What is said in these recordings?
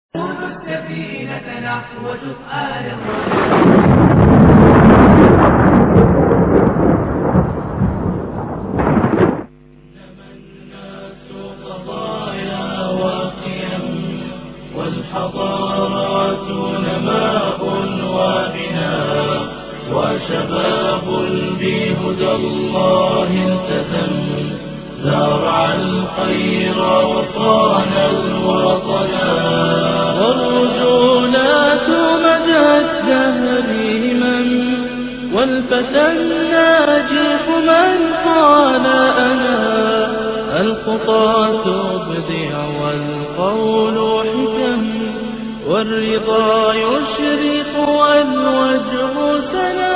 السفينة نحو سؤال والحضارات نماء وبناء وشباب بهدى الله التزم زارع الخير وصان الوطنا والرجولات مدى الدهر همم والفتى الناجح من قال أنا الخطى تبدع والقول حكم والرضا يشرق والوجه سنا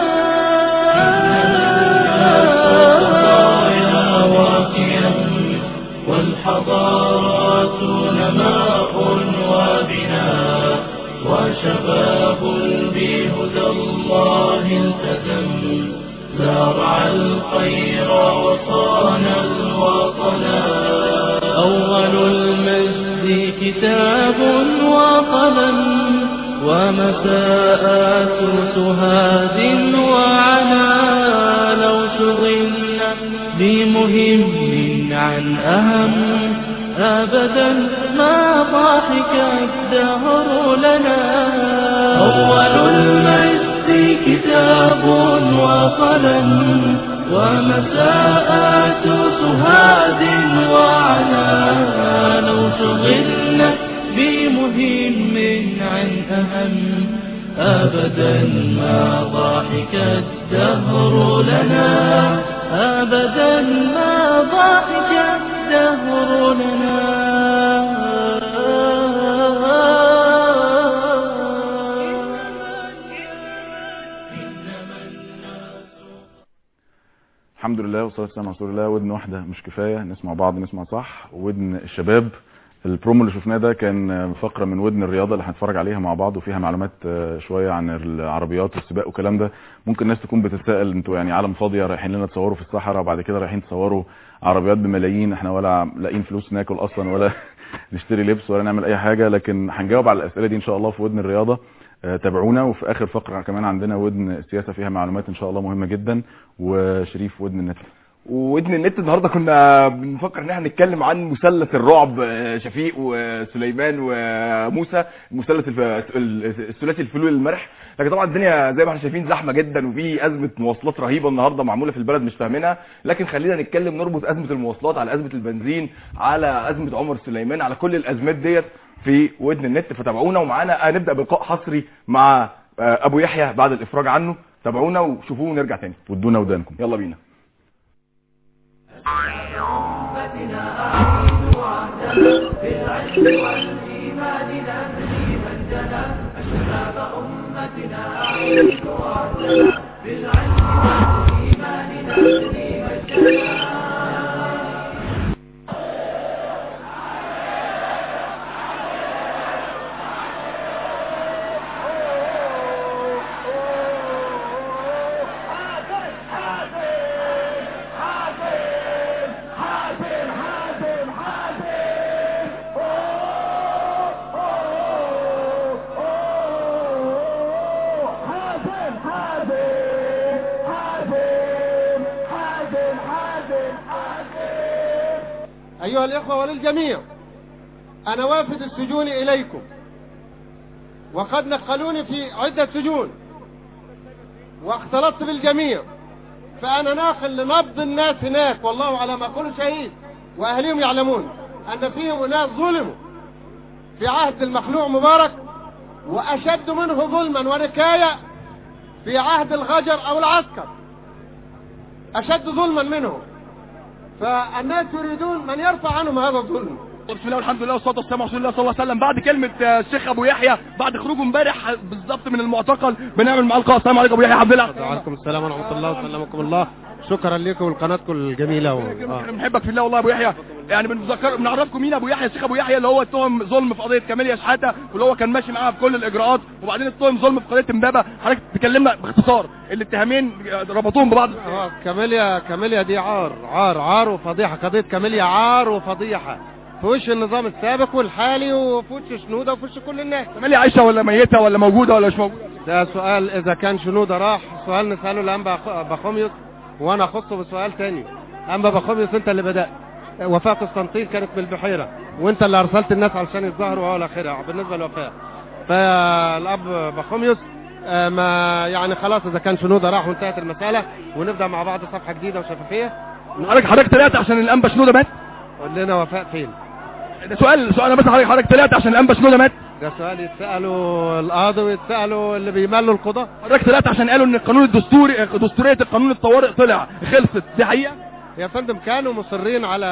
والحضارات نماء وبناء وشباب بهدى الله التزم زرع الخير وصان الوطنا أول المجد كتاب وقلم ومساءات سهاد وعنا لو شغلنا بمهم عن أهم أبدا ما ضحك الدهر لنا أول المجد كتاب وقلم ومساءات سهاد وعنا لو شغلنا بمهم عن أهم أبدا ما ضحك الدهر لنا أبدا ما ضحك الدهر لنا الحمد لله والصلاه والسلام على رسول الله ودن واحده مش كفايه نسمع بعض نسمع صح ودن الشباب البرومو اللي شفناه ده كان فقره من ودن الرياضه اللي هنتفرج عليها مع بعض وفيها معلومات آه، شويه عن العربيات والسباق والكلام ده ممكن الناس تكون بتتساءل انتوا يعني عالم فاضيه رايحين لنا تصوروا في الصحراء وبعد كده رايحين تصوروا عربيات بملايين احنا ولا لاقيين فلوس ناكل اصلا ولا نشتري لبس ولا نعمل اي حاجه لكن هنجاوب على الاسئله دي ان شاء الله في ودن الرياضه آه، تابعونا وفي اخر فقره كمان عندنا ودن السياسه فيها معلومات ان شاء الله مهمه جدا وشريف ودن النت ودن النت النهارده كنا بنفكر ان احنا نتكلم عن مثلث الرعب آه، شفيق وسليمان وموسى مثلث الف- ال- الثلاثي الفلول المرح لكن طبعا الدنيا زي ما احنا شايفين زحمه جدا وفي ازمه مواصلات رهيبه النهارده معموله في البلد مش فاهمينها لكن خلينا نتكلم نربط ازمه المواصلات على ازمه البنزين على ازمه عمر سليمان على كل الازمات ديت في ودن النت فتابعونا ومعانا هنبدا بلقاء حصري مع آه، ابو يحيى بعد الافراج عنه تابعونا وشوفوه ونرجع تاني ودونا ودانكم يلا بينا أيها الإخوة وللجميع أنا وافد السجون إليكم وقد نقلوني في عدة سجون واختلطت بالجميع فأنا ناقل لنبض الناس هناك والله على ما أقول شهيد وأهليهم يعلمون أن فيهم ناس ظلموا في عهد المخلوع مبارك وأشد منه ظلما ونكاية في عهد الغجر أو العسكر أشد ظلما منه فالناس يريدون من يرفع عنهم هذا الظلم بسم الله والحمد لله والصلاه والسلام على رسول الله صلى الله عليه وسلم بعد كلمه آه، الشيخ ابو يحيى بعد خروجه امبارح بالظبط من المعتقل بنعمل معاه لقاء السلام عليكم ابو يحيى عبد الله وعليكم السلام ورحمة الله وسلمكم الله شكرا لكم ولقناتكم الجميلة و... آه. احنا بنحبك في الله والله يا ابو يحيى يعني بنذكر بنعرفكم مين ابو يحيى الشيخ ابو يحيى اللي هو اتهم ظلم في قضيه كاميليا شحاته واللي هو كان ماشي معاها في كل الاجراءات وبعدين اتهم ظلم في قضيه امبابه حضرتك تكلمنا باختصار الاتهامين آه، ربطوهم ببعض آه، كاميليا كاميليا دي عار عار عار وفضيحة قضية كاميليا عار وفضيحة في وش النظام السابق والحالي وفي وش شنوده وفي وش كل الناس مالي عايشه ولا ميته ولا موجوده ولا مش موجوده ده سؤال اذا كان شنوده راح سؤال نساله لانبا بخوميوس وانا اخصه بسؤال تاني انبا بخوميوس انت اللي بدات وفاء قسطنطين كانت من البحيره وانت اللي ارسلت الناس علشان يتظاهروا وهو الاخره بالنسبه لوفاء فالاب بخوميوس آه، ما يعني خلاص اذا كان شنوده راح وانتهت المساله ونبدا مع بعض صفحه جديده وشفافيه حضرتك حضرتك طلعت عشان الانبا شنوده مات قول لنا وفاء فين ده سؤال سؤال انا بس حضرتك حضرتك طلعت عشان الانبا شنوده مات ده سؤال يتساله القاضي ويتساله اللي بيملوا القضاه حضرتك طلعت عشان قالوا ان القانون الدستوري دستوريه القانون الطوارئ طلع خلصت دي حقيقه يا فندم كانوا مصرين على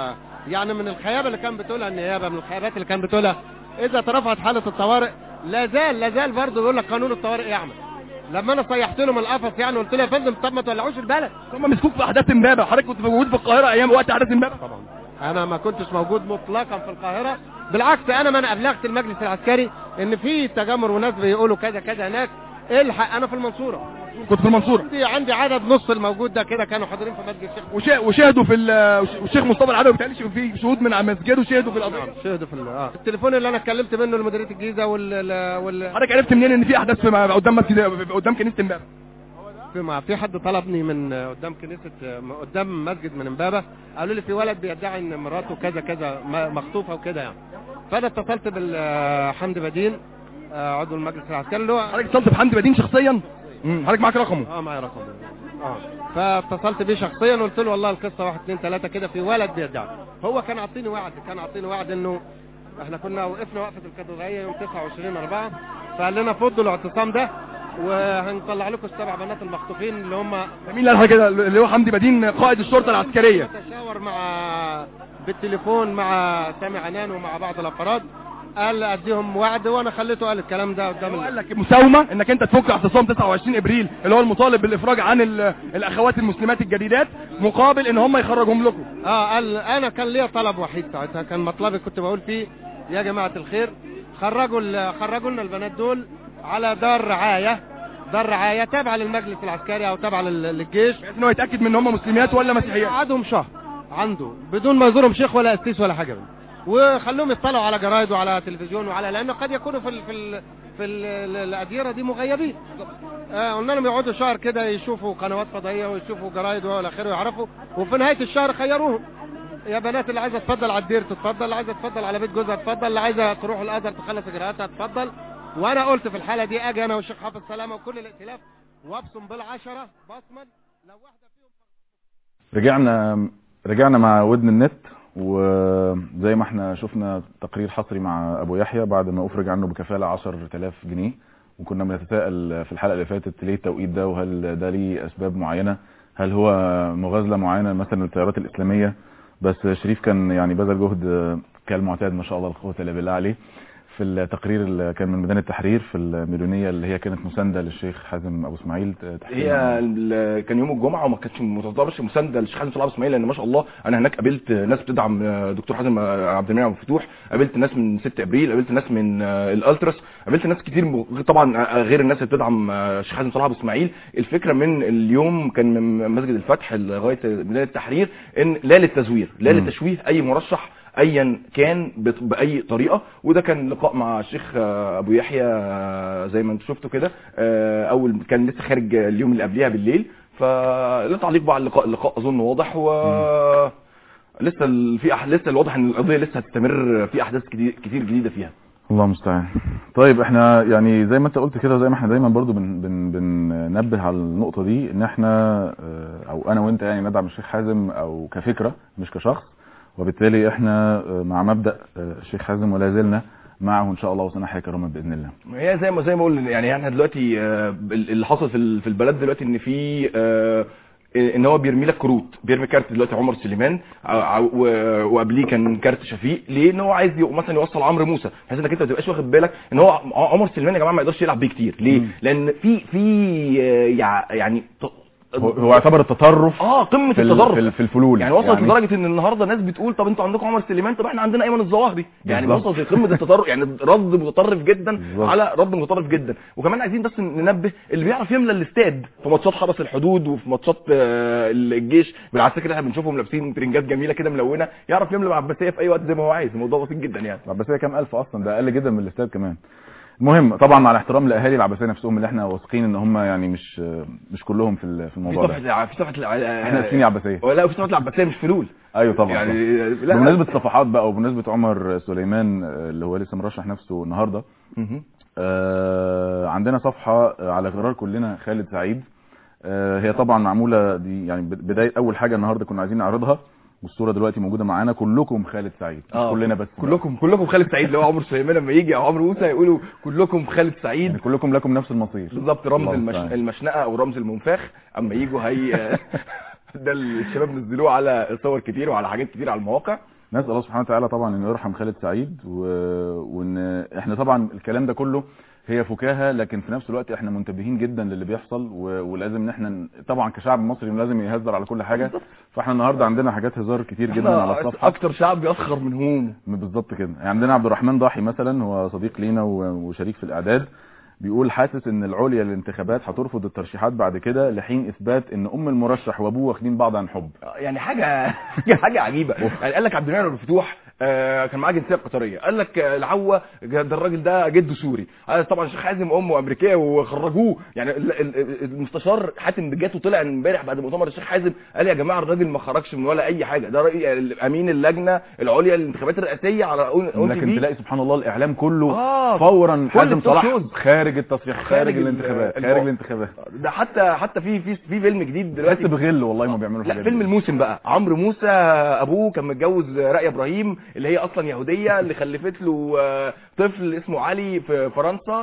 يعني من الخيابه اللي كان بتقولها النيابه من الخيابات اللي كان بتقولها اذا ترفعت حاله الطوارئ لا زال لا زال برضه بيقول لك قانون الطوارئ يعمل لما انا صيحت لهم القفص يعني قلت له يا فندم طب ما تولعوش البلد هم مسكوك في احداث امبابه حضرتك كنت موجود في القاهره ايام وقت احداث امبابه طبعا انا ما كنتش موجود مطلقا في القاهره بالعكس انا ما انا ابلغت المجلس العسكري ان في تجمر وناس بيقولوا كذا كذا هناك الحق انا في المنصوره كنت في المنصوره عندي عندي عدد نص الموجود ده كده كانوا حاضرين في مسجد الشيخ وشا- وشاهدوا في ال- والشيخ مصطفى العدوي بتهيألي في شهود من مسجده شهدوا في القضيه شهدوا في ال- اه التليفون اللي انا اتكلمت منه لمديريه الجيزه وال وال حضرتك عرفت منين ان في احداث في قدام مسجد قدام كنيسه امبابه في ما في حد طلبني من قدام كنيسه قدام مسجد من امبابه قالوا لي في ولد بيدعي ان مراته كذا كذا م- مخطوفه وكده يعني فانا اتصلت بالحمد بدين آه، عضو المجلس العسكري اللي هو حضرتك اتصلت بحمدي بدين شخصيا امم حضرتك معاك رقمه اه معايا رقم اه فاتصلت بيه شخصيا وقلت له والله القصه واحد اثنين ثلاثه كده في ولد بيدعي هو كان عاطيني وعد كان عاطيني وعد انه احنا كنا وقفنا وقفه الكاتدرائيه يوم 29 4 فقال لنا فضوا الاعتصام ده وهنطلع لكم السبع بنات المخطوفين اللي هم مين اللي قال حاجه كده اللي هو حمدي بدين قائد الشرطه العسكريه تشاور مع بالتليفون مع سامي عنان ومع بعض الافراد قال اديهم وعد وانا خليته قال الكلام ده قدام هو ال- قال لك مساومه انك انت تفك اعتصام 29 ابريل اللي هو المطالب بالافراج عن ال- الاخوات المسلمات الجديدات مقابل ان هم يخرجهم لكم اه قال انا كان ليا طلب وحيد ساعتها كان مطلبي كنت بقول فيه يا جماعه الخير خرجوا ال- خرجوا لنا البنات دول على دار رعايه دار رعايه تابعه للمجلس العسكري او تابعه لل- للجيش بحيث ان هو يتاكد من ان هم مسلمات ولا مسيحيات قعدهم شهر عنده بدون ما يزورهم شيخ ولا قسيس ولا حاجه منه وخلوهم يطلعوا على جرايد وعلى تلفزيون وعلى لانه قد يكونوا في ال في ال في ال الاديره دي مغيبين آه قلنا لهم يقعدوا شهر كده يشوفوا قنوات فضائيه ويشوفوا جرايد والى اخره يعرفوا وفي نهايه الشهر خيروهم يا بنات اللي عايزه تفضل على الدير تتفضل اللي عايزه تفضل على بيت جوزها تفضل اللي عايزه تروح الازهر تخلص اجراءاتها تفضل وانا قلت في الحاله دي اجي انا والشيخ حافظ سلامه وكل الائتلاف وابصم بالعشره بصما لو واحده فيهم رجعنا رجعنا مع ودن النت وزي ما احنا شفنا تقرير حصري مع ابو يحيى بعد ما افرج عنه بكفاله 10000 جنيه وكنا بنتساءل في الحلقه اللي فاتت ليه التوقيت ده وهل ده ليه اسباب معينه هل هو مغازله معينه مثلا للتيارات الاسلاميه بس شريف كان يعني بذل جهد كالمعتاد ما شاء الله لا قوه الا بالله عليه في التقرير اللي كان من ميدان التحرير في المليونيه اللي هي كانت مسانده للشيخ حازم ابو اسماعيل تحكي هي لنا. ال- كان يوم الجمعه وما كانتش ما تعتبرش مسانده للشيخ حازم صلاح أبو اسماعيل لان ما شاء الله انا هناك قابلت ناس بتدعم آه، دكتور حازم آه، عبد المنعم مفتوح قابلت ناس من 6 ابريل قابلت ناس من آه، الالتراس قابلت ناس كتير م- طبعا آه، غير الناس اللي بتدعم آه، الشيخ حازم صلاح ابو اسماعيل الفكره من اليوم كان من مسجد الفتح لغايه ميدان التحرير ان لا للتزوير لا مم. لتشويه اي مرشح ايا كان بت- باي طريقه وده كان لقاء مع الشيخ آه، ابو يحيى آه، زي ما انتم شفتوا كده آه، اول كان لسه خارج اليوم اللي قبلها بالليل فلا تعليق بقى على اللقاء اللقاء اظن واضح و لسه ال- في أح... لسه الواضح ان القضيه لسه هتستمر في احداث كتير كتير جديده فيها الله المستعان طيب احنا يعني زي ما انت قلت كده وزي ما احنا دايما برضو بن بن بننبه على النقطة دي ان احنا اه، او انا وانت يعني ندعم الشيخ حازم او كفكرة مش كشخص وبالتالي احنا اه، مع مبدأ اه، الشيخ حازم ولا زلنا معه ان شاء الله وسنحيا كرامة باذن الله هي زي ما زي ما بقول يعني احنا دلوقتي آه، اللي حصل في ال- في البلد دلوقتي ان في آه، ان هو بيرمي لك كروت بيرمي كارت دلوقتي عمر سليمان ع- ع- و- وقبليه كان كارت شفيق ليه ان هو عايز يق- مثلا يوصل عمرو موسى بحيث انك انت ما تبقاش واخد بالك ان هو ع- عمر سليمان يا جماعه ما يقدرش يلعب بيه كتير ليه مم. لان في في آه، يع- يعني ت- هو, هو يعتبر التطرف اه قمه في, ال- التطرف في, ال- في الفلول يعني وصلت لدرجه ان النهارده ناس بتقول طب انتوا عندكم عمر سليمان طب احنا عندنا ايمن الظواهري يعني بالظبط. وصلت لقمه التطرف يعني رد متطرف جدا بالظبط. على رد متطرف جدا وكمان عايزين بس ننبه اللي بيعرف يملى الاستاد في ماتشات حرس الحدود وفي ماتشات آه، الجيش بالعساكر اللي احنا بنشوفهم لابسين ترنجات جميله كده ملونه يعرف يملى العباسيه في اي وقت زي ما هو عايز الموضوع بسيط جدا يعني العباسيه كام الف اصلا ده اقل جدا من الاستاد كمان المهم طبعا مع الاحترام لاهالي العباسيه نفسهم اللي احنا واثقين ان هم يعني مش مش كلهم في ال- في في الموضوع ده صفحه في صفحه الع- احنا اسفين يا عباسيه ولا في صفحه العباسيه مش فلول ايوه طبعا يعني لا بمناسبه الصفحات بقى وبمناسبه عمر سليمان آه، اللي هو لسه مرشح نفسه النهارده مهم. آه، عندنا صفحة آه، على غرار كلنا خالد سعيد آه، هي طبعا معمولة دي يعني بد- بداية أول حاجة النهاردة كنا عايزين نعرضها والصورة دلوقتي موجودة معانا كلكم خالد سعيد مش آه. كلنا بس كلكم كلكم خالد سعيد اللي هو عمرو سليمان لما يجي او عمرو موسى يقولوا كلكم خالد سعيد يعني كلكم لكم نفس المصير بالظبط رمز الله المش... المستعان. المشنقه او رمز المنفاخ اما يجوا هي ده الشباب نزلوه على صور كتير وعلى حاجات كتير على المواقع نسأل الله سبحانه وتعالى طبعا انه يرحم خالد سعيد و... وان احنا طبعا الكلام ده كله هي فكاهة لكن في نفس الوقت احنا منتبهين جدا للي بيحصل و... ولازم ان احنا ن- طبعا كشعب مصري لازم يهزر على كل حاجة فاحنا النهارده عندنا حاجات هزار كتير جدا على احنا الصفحة اكتر شعب بيسخر من همومه بالظبط كده يعني عندنا عبد الرحمن ضاحي مثلا هو صديق لينا و- وشريك في الاعداد بيقول حاسس ان العليا للانتخابات هترفض الترشيحات بعد كده لحين اثبات ان ام المرشح وابوه واخدين بعض عن حب يعني حاجه حاجه عجيبه يعني قال لك عبد المنعم الفتوح آه، كان معاه جنسيه قطريه قال لك آه، العوه ده الراجل ده جده سوري قال طبعا الشيخ حازم امه امريكيه وخرجوه يعني ال- ال- المستشار حاتم بجاته طلع امبارح بعد مؤتمر الشيخ حازم قال يا جماعه الراجل ما خرجش من ولا اي حاجه ده رأي امين اللجنه العليا للانتخابات الرئاسيه على اون أون لكن تي في. تلاقي سبحان الله الاعلام كله آه، فورا كل حازم التوك صلاح شوز. خارج التصريح خارج خارج ال- الانتخابات الم- خارج الانتخابات ده حتى حتى في في في فيلم جديد بس دلوقتي بغل والله ما بيعملوا لا الحاجات فيلم دي. الموسم بقى عمرو موسى ابوه كان متجوز رائع ابراهيم اللي هي اصلا يهوديه اللي خلفت له آه، طفل اسمه علي في فرنسا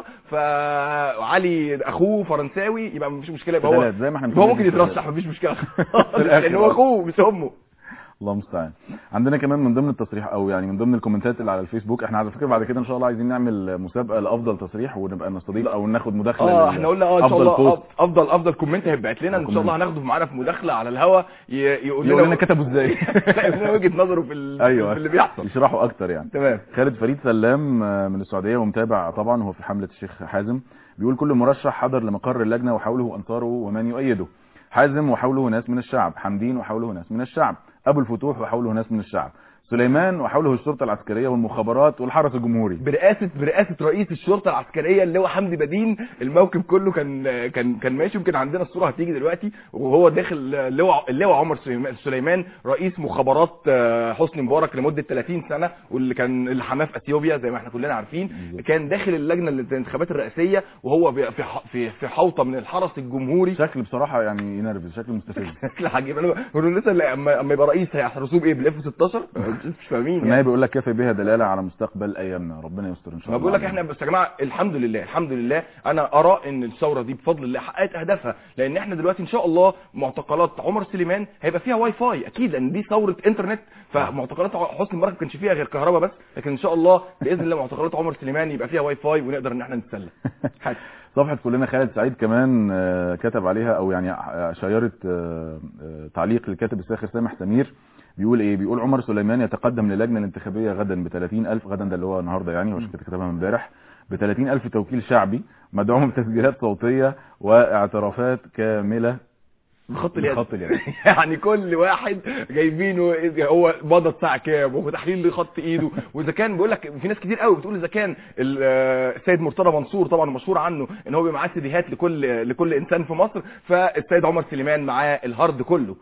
فعلي اخوه فرنساوي يبقى مفيش مشكله يبقى هو ثلاث، زي ما احنا هو بنقول ممكن في يترشح الثلاث. مفيش مشكله الآخر لان هو آه. اخوه مش امه الله المستعان عندنا كمان من ضمن التصريح او يعني من ضمن الكومنتات اللي على الفيسبوك احنا على فكره بعد كده ان شاء الله عايزين نعمل مسابقه لافضل تصريح ونبقى نستضيف او ناخد مداخله اه لل- احنا قلنا اه ان شاء أفضل الله بوست. أف- افضل افضل كومنت هيبعت لنا ان شاء الله كومنت. هناخده معانا في مداخله على الهوا ي- يقول يقول لنا لنا كتبوا ازاي يقول لنا وجهه نظره في ال- ايوه في اللي بيحصل يشرحوا اكتر يعني تمام خالد فريد سلام آه، من السعوديه ومتابع طبعا هو في حمله الشيخ حازم بيقول كل مرشح حضر لمقر اللجنه وحوله انصاره ومن يؤيده حازم وحوله ناس من الشعب حمدين وحوله ناس من الشعب ابو الفتوح وحوله ناس من الشعب سليمان وحوله الشرطه العسكريه والمخابرات والحرس الجمهوري برئاسه برئاسه رئيس الشرطه العسكريه اللي هو حمدي بدين الموكب كله كان كان كان ماشي يمكن عندنا الصوره هتيجي دلوقتي وهو داخل اللواء اللواء عمر سليمان- سليمان رئيس مخابرات آه، حسني مبارك لمده 30 سنه واللي كان اللي حماه في اثيوبيا زي ما احنا كلنا عارفين كان داخل اللجنه للانتخابات الرئاسيه وهو بي- في ح- في في حوطه من الحرس الجمهوري شكل بصراحه يعني ينرفز شكل مستفز شكل عجيب انا بقول لسه اللي اما أما يبقى رئيس هيحرسوه بايه بالاف 16 مش فاهمين في يعني النهايه بيقول لك كافي بها دلاله على مستقبل ايامنا ربنا يستر ان شاء ما الله بقول لك احنا بس يا جماعه الحمد لله الحمد لله انا ارى ان الثوره دي بفضل الله حققت اهدافها لان احنا دلوقتي ان شاء الله معتقلات عمر سليمان هيبقى فيها واي فاي اكيد لان دي ثوره انترنت فمعتقلات حسني مبارك ما كانش فيها غير كهرباء بس لكن ان شاء الله باذن الله معتقلات عمر سليمان يبقى فيها واي فاي ونقدر ان احنا نتسلى حاجة. صفحة كلنا خالد سعيد كمان آه، كتب عليها او يعني آه، شيرت آه، آه، تعليق للكاتب الساخر سامح سمير بيقول ايه بيقول عمر سليمان يتقدم للجنة الانتخابية غدا ب 30000 غدا ده اللي هو النهارده يعني هو عشان كده كتبها من امبارح ب 30000 توكيل شعبي مدعوم بتسجيلات صوتية واعترافات كاملة بخط اليد بخط اليد. يعني كل واحد جايبينه إذا هو مضى الساعه كام وتحليل لخط ايده واذا كان بيقول لك في ناس كتير قوي بتقول اذا كان ال- آه، السيد مرتضى منصور طبعا مشهور عنه ان هو بيبقى معاه سيديهات لكل لكل انسان في مصر فالسيد عمر سليمان معاه الهارد كله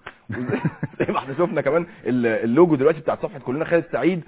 زي ما احنا شفنا كمان ال- اللوجو دلوقتي بتاع صفحه كلنا خالد سعيد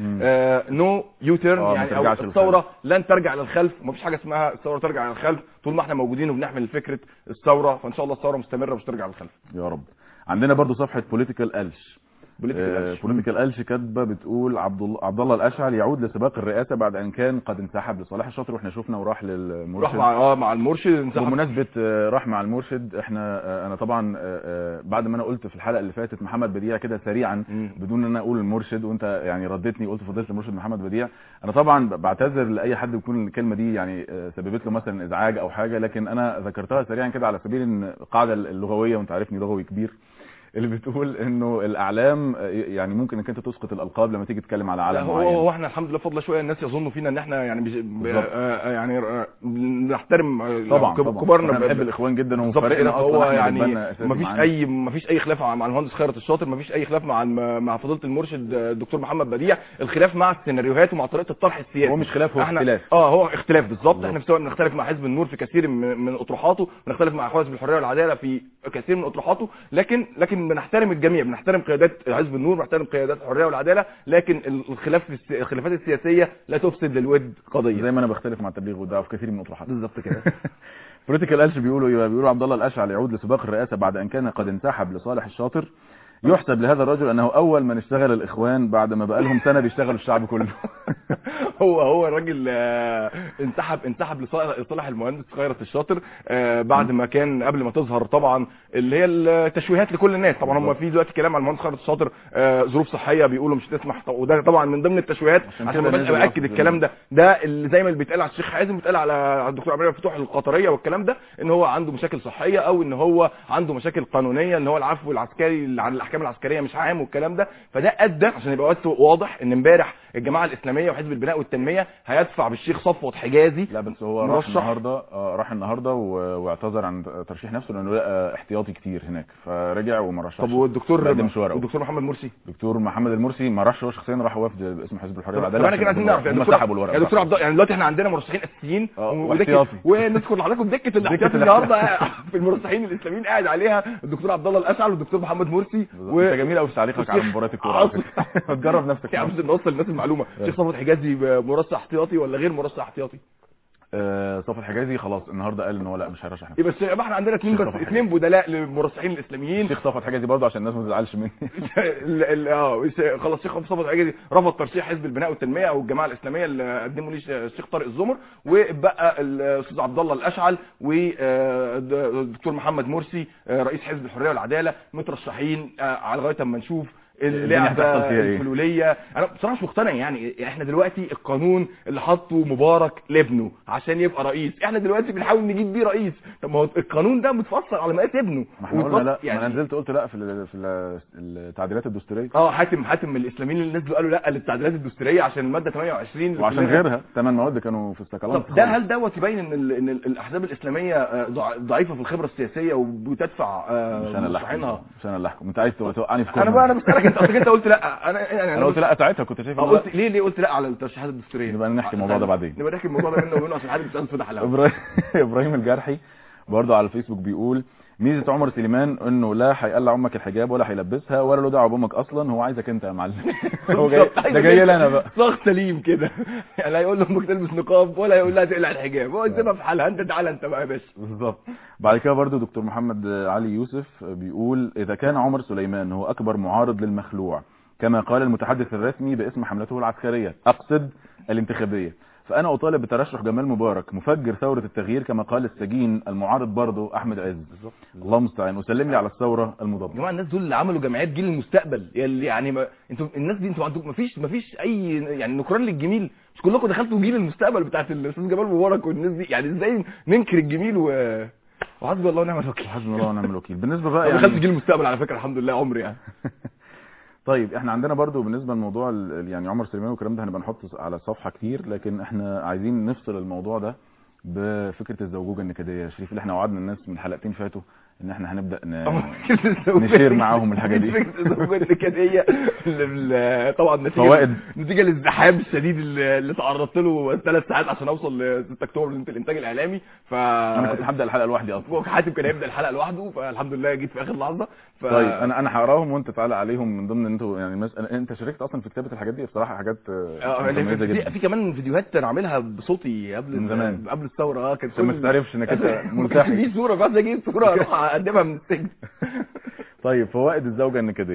نو يو تيرن آه، ما يعني او ترجعش للخلف. الثوره لن ترجع للخلف ومفيش حاجه اسمها الثوره ترجع للخلف طول ما احنا موجودين وبنحمل فكره الثوره فان شاء الله الثوره مستمره مش ترجع للخلف يا رب عندنا برضو صفحة بوليتيكال قلش بوليتيكال بوليتيكال قلش كاتبه بتقول عبد الله عبد الله الاشعل يعود لسباق الرئاسه بعد ان كان قد انسحب لصالح الشاطر واحنا شفنا وراح راح للمرشد مع اه مع المرشد انسحب بمناسبه آه، راح مع المرشد احنا آه، انا طبعا آه، آه، بعد ما انا قلت في الحلقه اللي فاتت محمد بديع كده سريعا مم. بدون ان انا اقول المرشد وانت يعني ردتني قلت فضيله المرشد محمد بديع انا طبعا ب- بعتذر لاي حد يكون الكلمه دي يعني آه، سببت له مثلا ازعاج او حاجه لكن انا ذكرتها سريعا كده على سبيل ان القاعده اللغويه وانت عارفني لغوي كبير اللي بتقول انه الاعلام آه، يعني ممكن انك انت تسقط الالقاب لما تيجي تتكلم على لا علم هو معين هو احنا الحمد لله فضل شويه الناس يظنوا فينا ان احنا يعني بج... ب... بالظبط. آه يعني آه، نحترم آه، طبعا كب- طبعا كبارنا احنا ب- بنحب الاخوان جدا بالظبط كده وفريقنا فهو اصلا يعني يعني مفيش اي مفيش اي خلاف مع المهندس خيرت الشاطر مفيش اي خلاف مع الم- مع فضيله المرشد آه، الدكتور محمد بديع الخلاف مع السيناريوهات ومع طريقه الطرح السياسي هو مش خلاف، هو احنا اختلاف. اه هو اختلاف بالظبط بالظبط. احنا سواء بنختلف مع حزب النور في كثير من, من اطروحاته بنختلف مع حزب الحريه والعداله في كثير من اطروحاته لكن لكن بنحترم الجميع بنحترم قيادات حزب النور بنحترم قيادات الحريه والعداله لكن الخلاف الس- الخلافات السياسيه لا تفسد للود قضيه زي ما انا بختلف مع التبليغ والدعوه في كثير من الاطروحات بالظبط كده بوليتيكال قالش بيقولوا ايه بيقولوا عبد الله الاشعل يعود لسباق الرئاسه بعد ان كان قد انسحب لصالح الشاطر يحسب لهذا الرجل انه اول من اشتغل الاخوان بعد ما بقى لهم سنه بيشتغلوا الشعب كله هو هو الراجل آه، انسحب انسحب لصالح لصالح المهندس خيرت الشاطر آه، بعد ما كان قبل ما تظهر طبعا اللي هي التشويهات لكل الناس طبعا هم بالظبط. في دلوقتي كلام عن المهندس خيرت الشاطر آه، ظروف صحيه بيقولوا مش تسمح طب- وده طبعا من ضمن التشويهات عشان عشان كده ما نزل بقى باكد لفظ الكلام ده ده اللي زي ما اللي بيتقال على الشيخ حازم بيتقال على على الدكتور عبد الفتوح القطريه والكلام ده ان هو عنده مشاكل صحيه او ان هو عنده مشاكل قانونيه ان هو العفو العسكري عن الاحكام العسكريه مش عام والكلام ده فده ادى عشان يبقى وقت واضح ان امبارح الجماعه الاسلاميه وحزب البناء والتنميه هيدفع بالشيخ صفوت حجازي لا بس هو راح مرشح. النهارده آه، راح النهارده و- واعتذر عن ترشيح نفسه لانه لقى احتياطي كتير هناك فرجع وما رشحش طب والدكتور ما قدمش ورقه والدكتور محمد مرسي دكتور محمد المرسي ما راحش هو شخصيا راح وفد باسم حزب الحريه طب والعداله احنا كده عايزين نعرف يا هم دكتور سحبوا الورقه يا دكتور عبد الله يعني دلوقتي احنا عندنا مرشحين اساسيين اه، ودكه واحتياطي. ونذكر لحضراتكم دكه الاحتياطي الاحتياطي. النهارده في المرشحين الاسلاميين قاعد عليها الدكتور عبد الله الاشعل والدكتور محمد مرسي و... انت جميل قوي في تعليقك على والشيخ- مباريات الكوره على فكرة. ما تجرب نفسك يا عم نوصل للناس المعلومه الشيخ صفوت حجازي مرشح احتياطي ولا غير مرشح احتياطي آه، صفوت حجازي خلاص النهارده قال ان هو لا مش هيرشح نفسه يبقى بس يبقى احنا عندنا اثنين الشيخ بس صفوت اثنين بدلاء للمرشحين الاسلاميين الشيخ صفوت حجازي برضه عشان الناس ما تزعلش مني ال- ال- اه الش- خلاص الشيخ صفوت حجازي رفض ترشيح حزب البناء والتنميه او الجماعه الاسلاميه اللي قدموا ليه الشيخ طارق الزمر وبقى الاستاذ عبد الله الاشعل والدكتور محمد مرسي آه، رئيس حزب الحريه والعداله مترشحين آه، على لغايه اما نشوف الدنيا هتحصل اللعبه فيها إيه؟ الحلوليه انا بصراحه مش مقتنع يعني احنا دلوقتي القانون اللي حطه مبارك لابنه عشان يبقى رئيس احنا دلوقتي بنحاول نجيب بيه رئيس طب ما هو القانون ده متفصل على مقاس ابنه ما احنا قلنا ومتفصل- لا ما انا نزلت قلت لا في ال- في ال- التعديلات الدستوريه اه حاتم حاتم من الاسلاميين اللي نزلوا قالوا لا للتعديلات الدستوريه عشان الماده 28 اللي وعشان كلها- غيرها ثمان مواد كانوا في السكالانت طب ده هل دوت يبين ان ال- ان ال- الاحزاب الاسلاميه آه، ضع- ضعيفه في الخبره السياسيه وبتدفع آه، مش انا اللي مرشحينها؟ احكم مش انا اللي احكم انت عايز توقعني في انا كورنر. بقى انا بسالك انت اصل انت قلت لا انا يعني انا قلت لا ساعتها كنت شايف آه، إن لا. قلت ليه ليه قلت لا على الترشيحات الدستوريه نبقى نحكي الموضوع ده بعدين. نبقى نحكي الموضوع ده بيننا وبينه عشان حد بيسال في ده حلقه إبراهيم- ابراهيم الجرحي برضه على الفيسبوك بيقول ميزه عمر سليمان انه لا هيقلع امك الحجاب ولا هيلبسها ولا له دعوه بامك اصلا هو عايزك انت يا معلم هو جاي بالظبط، ده عايزك جاي انت. لي انا بقى صاغ سليم كده يعني لا يقول لامك تلبس نقاب ولا يقول لها تقلع الحجاب هو سيبها في حالها انت تعالى انت بقى يا باشا بالظبط بعد كده برضو دكتور محمد علي يوسف بيقول إذا كان عمر سليمان هو أكبر معارض للمخلوع كما قال المتحدث الرسمي باسم حملته العسكرية أقصد الانتخابية فأنا أطالب بترشح جمال مبارك مفجر ثورة التغيير كما قال السجين المعارض برضو أحمد عز الله المستعان وسلم لي على الثورة يا المضادة جماعه الناس دول اللي عملوا جمعيات جيل المستقبل يلي يعني ما... انتوا الناس دي انتوا عندكم مفيش مفيش اي يعني نكران للجميل مش كلكم دخلتوا جيل المستقبل بتاعت الاستاذ جمال مبارك والناس دي يعني ازاي ننكر الجميل و وحسبي الله ونعم الوكيل حسبنا الله ونعم الوكيل بالنسبة بقى انا دخلت يعني جيل المستقبل على فكره الحمد لله عمري يعني طيب احنا عندنا برضو بالنسبة لموضوع ال- يعني عمر سليمان والكلام ده هنبقى نحط على الصفحة كتير لكن احنا عايزين نفصل الموضوع ده بفكرة الزوجوجة النكدية يا شريف اللي احنا وعدنا الناس من حلقتين فاتوا ان احنا هنبدأ ن... نشير معاهم الحاجة دي. فكره الزوجيه النكديه اللي- طبعا نتيجه فوائد. نتيجه للزحام الشديد اللي اللي تعرضت له ثلاث ساعات عشان اوصل ل 6 اكتوبر ليله الانتاج الاعلامي ف انا كنت هبدأ الحلقة لوحدي اصلا هو حاتم كان هيبدا الحلقه لوحده فالحمد لله جيت في اخر لحظه ف... طيب انا انا هقراهم وانت تعالى عليهم من ضمن ان انتوا يعني مس... انت شاركت اصلا في كتابة الحاجات دي بصراحة حاجات آه، آه، لأن مميزة في, جدا في كمان فيديوهات انا عاملها بصوتي قبل من زمان. قبل الثوره اه كانت عشان ما كل- تتعرفش انك انت ما كانش ملتحي في صوره بس اجيب صوره اروح اقدمها من السجن طيب فوائد الزوجة النكدية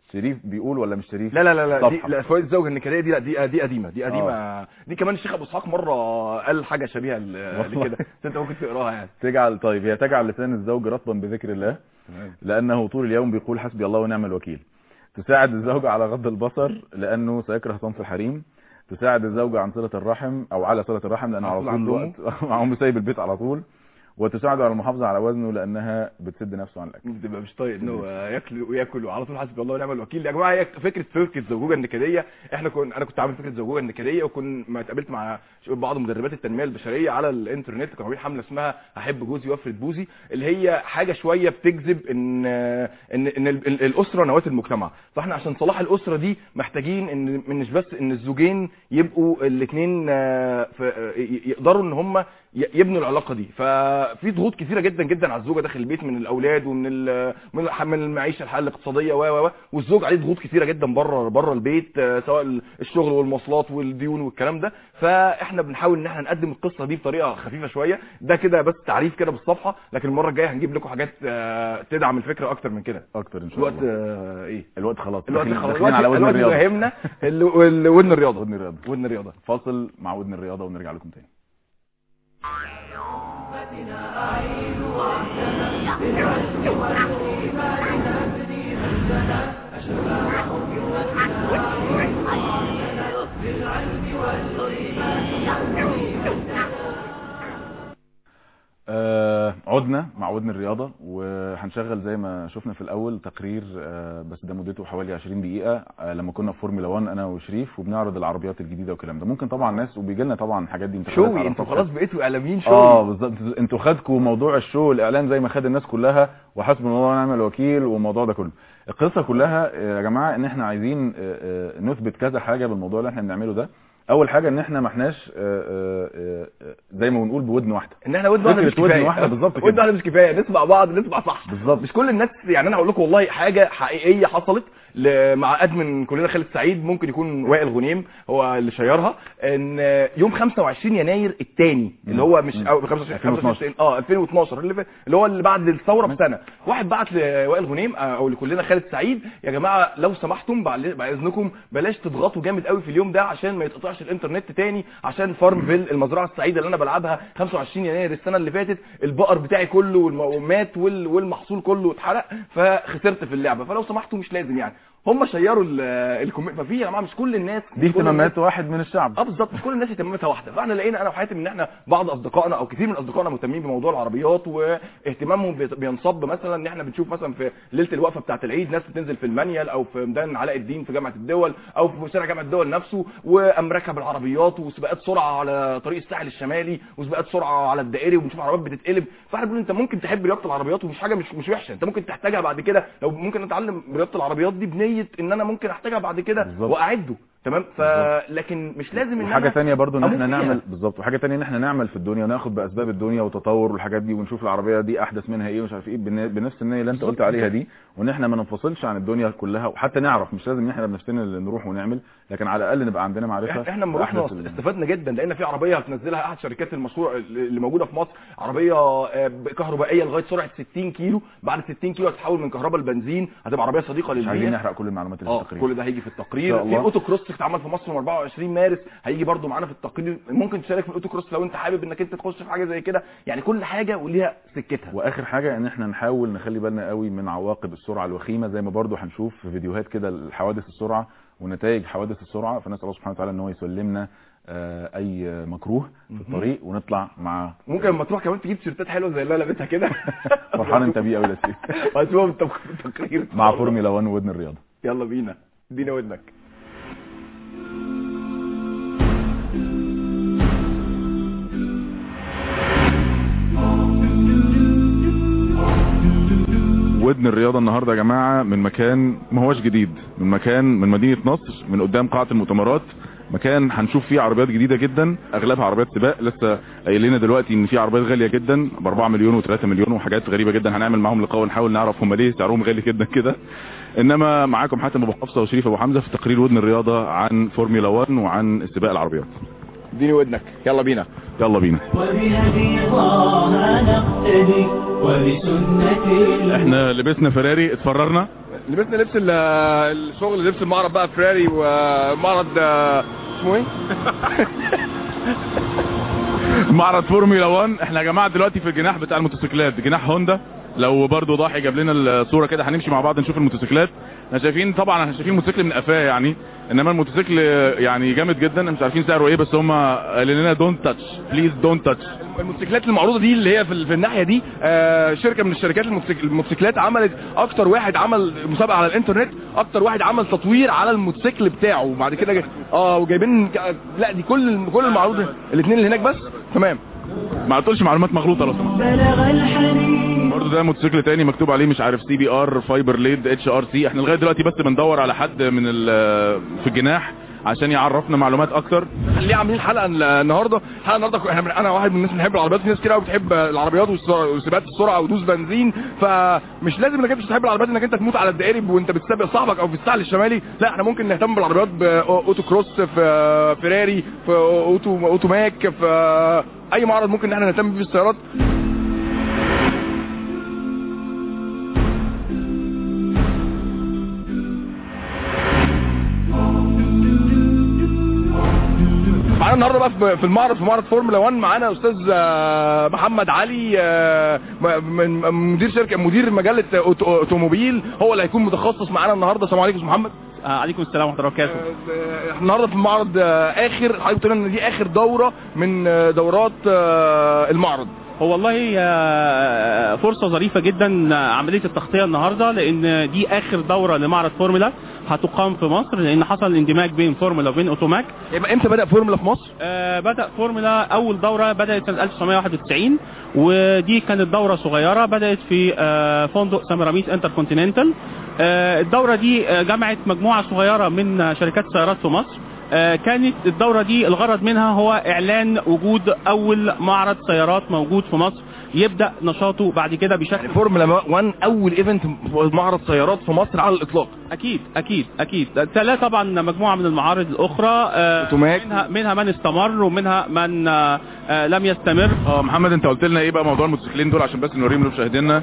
شريف بيقول ولا مش شريف لا لا لا لا دي صفحة. لا فوائد الزوجه النكديه دي لا دي دي قديمه دي قديمه دي كمان الشيخ ابو اسحاق مره قال حاجه شبيهه ل- والله. لكده بس انت ممكن تقراها يعني تجعل طيب هي تجعل لسان الزوج رطبا بذكر الله لأنه طول اليوم بيقول حسبي الله ونعم الوكيل تساعد الزوجة على غض البصر لأنه سيكره صنف الحريم تساعد الزوجة عن صلة الرحم أو على صلة الرحم لأنه على على طول طول الوقت مع أمه سايب البيت على طول وتساعده على المحافظة على وزنه لأنها بتسد نفسه عن الأكل بتبقى مش طايق انه ياكل وياكل وعلى طول حسبي الله ونعم الوكيل يا جماعه هي فكره فكره الزوجوجه النكديه احنا كنا انا كنت عامل فكره الزوجوجه النكديه وكن ما اتقابلت مع بعض مدربات التنميه البشريه على الانترنت كانوا عاملين حمله اسمها احب جوزي وافرد بوزي اللي هي حاجه شويه بتجذب ان ان ان ال- ال- الاسره نواه المجتمع فاحنا عشان صلاح الاسره دي محتاجين ان مش بس ان الزوجين يبقوا الاثنين يقدروا ان هم ي- يبنوا العلاقه دي ففي ضغوط كثيره جدا جدا على الزوجه داخل البيت من الاولاد ومن ال- من الح- من المعيشه الحاله الاقتصاديه و و و والزوج عليه ضغوط كثيره جدا بره بره البيت آه، سواء ال- الشغل والمواصلات والديون والكلام ده فاحنا بنحاول ان احنا نقدم القصه دي بطريقه خفيفه شويه ده كده بس تعريف كده بالصفحه لكن المره الجايه هنجيب لكم حاجات آه، تدعم الفكره اكتر من كده أكتر إن شاء الوقت الله آه، ايه الوقت خلاص الوقت داخلين- خلاص داخلين على الوقت ودن الوقت الرياضة اللي يهمنا ال- ال- ودن الرياضه ودن الرياضة ودن الرياضه فاصل مع ودن الرياضة ونرجع لكم تاني آه عدنا مع ودن الرياضة وهنشغل زي ما شفنا في الأول تقرير آه بس ده مدته حوالي 20 دقيقة آه لما كنا في فورمولا 1 أنا وشريف وبنعرض العربيات الجديدة والكلام ده ممكن طبعا ناس وبيجي لنا طبعا حاجات دي انتقادات شوي على انتوا صفحة- خلاص بقيتوا اعلاميين شوي اه بالظبط انتوا خدكوا موضوع الشو والاعلان زي ما خد الناس كلها وحسبنا الله ونعم الوكيل والموضوع ده كله القصه كلها آه، يا جماعه ان احنا عايزين آه، آه، نثبت كذا حاجه بالموضوع اللي احنا بنعمله ده اول حاجه ان احنا ما احناش آه، آه، آه، زي ما بنقول بودن واحده ان احنا ودن واحده مش فكرة ودن كفايه واحدة بالظبط كده. ودن واحده مش كفايه نسمع بعض نسمع صح بالظبط. مش كل الناس يعني انا هقول لكم والله حاجه حقيقيه حصلت ل- مع ادمن كلنا خالد سعيد ممكن يكون وائل غنيم هو اللي شيرها ان يوم 25 يناير الثاني اللي هو مش مم. او 25 2012. 25 اه 2012 اللي, في- اللي هو اللي بعد الثوره بسنه واحد بعت لوائل غنيم آه، او لكلنا خالد سعيد يا جماعه لو سمحتم بعد بعد اذنكم بلاش تضغطوا جامد قوي في اليوم ده عشان ما يتقطعش الانترنت تاني عشان فارمفيل المزرعه السعيده اللي انا بلعبها 25 يناير السنه اللي فاتت البقر بتاعي كله والم- مات وال- والمحصول كله اتحرق فخسرت في اللعبه فلو سمحتوا مش لازم يعني هم شيروا ال- الكومنت ففي يا جماعه مش كل الناس دي مش كل الناس- اهتمامات واحد من الشعب اه بالظبط مش كل الناس اهتماماتها واحده فاحنا لقينا انا وحاتم ان احنا بعض اصدقائنا او كثير من اصدقائنا مهتمين بموضوع العربيات واهتمامهم بي- بينصب مثلا ان احنا بنشوف مثلا في ليله الوقفه بتاعه العيد ناس بتنزل في المانيال او في ميدان علاء الدين في جامعه الدول او في شارع جامعه الدول نفسه وامريكا بالعربيات وسباقات سرعه على طريق الساحل الشمالي وسباقات سرعه على الدائري وبنشوف عربيات بتتقلب فاحنا بنقول انت ممكن تحب رياضه العربيات ومش حاجه مش مش وحشه انت ممكن تحتاجها بعد كده لو ممكن اتعلم رياضه العربيات دي بنيه ان انا ممكن احتاجها بعد كده بالظبط. واعده تمام ف لكن مش لازم ان وحاجه أنا تانية برضو ان أموت احنا فيها. نعمل بالظبط وحاجه تانية ان احنا نعمل في الدنيا وناخد باسباب الدنيا وتطور والحاجات دي ونشوف العربيه دي احدث منها ايه ومش عارف ايه بن- بنفس النيه اللي انت بالظبط قلت عليها دي وان احنا ما ننفصلش عن الدنيا كلها وحتى نعرف مش لازم ان احنا بنفسنا اللي نروح ونعمل لكن على الاقل نبقى عندنا معرفه إحنا- احنا لما رحنا بأحدث ال- استفدنا جدا لان في عربيه هتنزلها احد شركات المشروع اللي موجوده في مصر عربيه آه، كهربائيه لغايه سرعه 60 كيلو بعد 60 كيلو هتتحول من كهرباء لبنزين هتبقى عربيه صديقه مش عايزين للبيئه نحرق كل المعلومات اللي في اه التقرير كل ده هيجي في إن التقرير شاء في الله. اوتو كروس اتعمل في مصر يوم 24 مارس هيجي برده معانا في التقرير ممكن تشارك في الاوتو كروس لو انت حابب انك انت تخش في حاجه زي كده يعني كل حاجه وليها سكتها واخر حاجه ان احنا نحاول نخلي بالنا قوي من عواقب السرعه الوخيمه زي ما برضو هنشوف في فيديوهات كده الحوادث السرعه ونتائج حوادث السرعه فنسال الله سبحانه وتعالى ان هو يسلمنا آه، اي مكروه في الطريق ونطلع مع ممكن لما تروح كمان تجيب تيشيرتات حلوه زي اللي انا لابسها كده فرحان انت بيه قوي يا سيدي وهتشوفهم في التقرير مع فورمولا 1 ودن الرياضه يلا بينا ادينا ودنك ودن الرياضه النهارده يا جماعه من مكان ما هوش جديد من مكان من مدينه نصر من قدام قاعه المؤتمرات مكان هنشوف فيه عربيات جديده جدا اغلبها عربيات سباق لسه قايل لنا دلوقتي ان في عربيات غاليه جدا ب 4 مليون و3 مليون وحاجات غريبه جدا هنعمل معاهم لقاء ونحاول نعرف هم ليه سعرهم غالي جدا كده انما معاكم حاتم ابو حفصه وشريف ابو حمزه في تقرير ودن الرياضه عن فورمولا 1 وعن سباق العربيات اديني ودنك يلا بينا يلا بينا وبهدي طه نقتدي وبسنة احنا لبسنا فراري اتفررنا لبسنا لبس ال- الشغل لبس المعرض بقى فراري ومعرض آه، اسمه ايه؟ معرض فورمولا 1 احنا يا جماعه دلوقتي في الجناح بتاع الموتوسيكلات جناح هوندا لو برضو ضاحي جاب لنا الصوره كده هنمشي مع بعض نشوف الموتوسيكلات احنا شايفين طبعا احنا شايفين موتوسيكل من قفاه يعني انما الموتوسيكل يعني جامد جدا مش عارفين سعره ايه بس هم قالوا لنا دونت تاتش بليز دونت تاتش الموتوسيكلات المعروضه دي اللي هي في, ال- في الناحيه دي آه شركه من الشركات الموتوسيك- الموتوسيكلات عملت اكتر واحد عمل مسابقه على الانترنت اكتر واحد عمل تطوير على الموتوسيكل بتاعه وبعد كده جا- اه وجايبين ك- لا دي كل كل المعروض الاثنين اللي هناك بس تمام ما تقولش معلومات مغلوطه لو سمحت بلغ الحنين برضه ده موتوسيكل تاني مكتوب عليه مش عارف سي بي ار فايبر ليد اتش ار سي احنا لغايه دلوقتي بس بندور على حد من ال- في الجناح عشان يعرفنا معلومات اكتر ليه عاملين حلقه ال- النهارده حلقه النهارده احنا من- انا واحد من الناس اللي بحب العربيات في ناس كتير قوي بتحب العربيات والسرعة- وسباقات السرعه ودوس بنزين فمش لازم انك انت تحب العربيات انك انت تموت على الدائري وانت بتسابق صاحبك او في الساحل الشمالي لا احنا ممكن نهتم بالعربيات باوتو كروس في فيراري في اوتو اوتو ماك في اي معرض ممكن ان احنا نهتم بيه في السيارات معانا النهارده بقى في- في المعرض في معرض فورمولا 1 معانا استاذ آه، محمد علي آه، م- من مدير شركه مدير مجله أوتو- اوتوموبيل هو اللي هيكون متخصص معانا النهارده السلام عليكم يا أستاذ محمد آه، عليكم السلام ورحمه الله وبركاته آه، احنا النهارده في المعرض آه، اخر حضرتك بتقول ان دي اخر دوره من آه، دورات آه، المعرض هو والله آه، فرصه ظريفه جدا آه، عمليه التغطيه النهارده لان دي اخر دوره لمعرض فورمولا هتقام في مصر لان حصل اندماج بين فورمولا وبين اوتوماك يبقى امتى بدا فورمولا في مصر آه، بدا فورمولا اول دوره بدات سنه 1991 ودي كانت دوره صغيره بدات في آه، فندق سامراميس انتر كونتيننتال آه، الدوره دي آه، جمعت مجموعه صغيره من آه، شركات السيارات في مصر آه، كانت الدورة دي الغرض منها هو إعلان وجود أول معرض سيارات موجود في مصر يبدأ نشاطه بعد كده بشكل يعني فورمولا 1 اول ايفنت معرض سيارات في مصر على الاطلاق اكيد اكيد اكيد تلا طبعا مجموعه من المعارض الاخرى آه، أوتوماك. منها منها من استمر ومنها من آه، آه، لم يستمر اه محمد انت قلت لنا ايه بقى موضوع الموتوسيكلين دول عشان بس نوريهم لمشاهدينا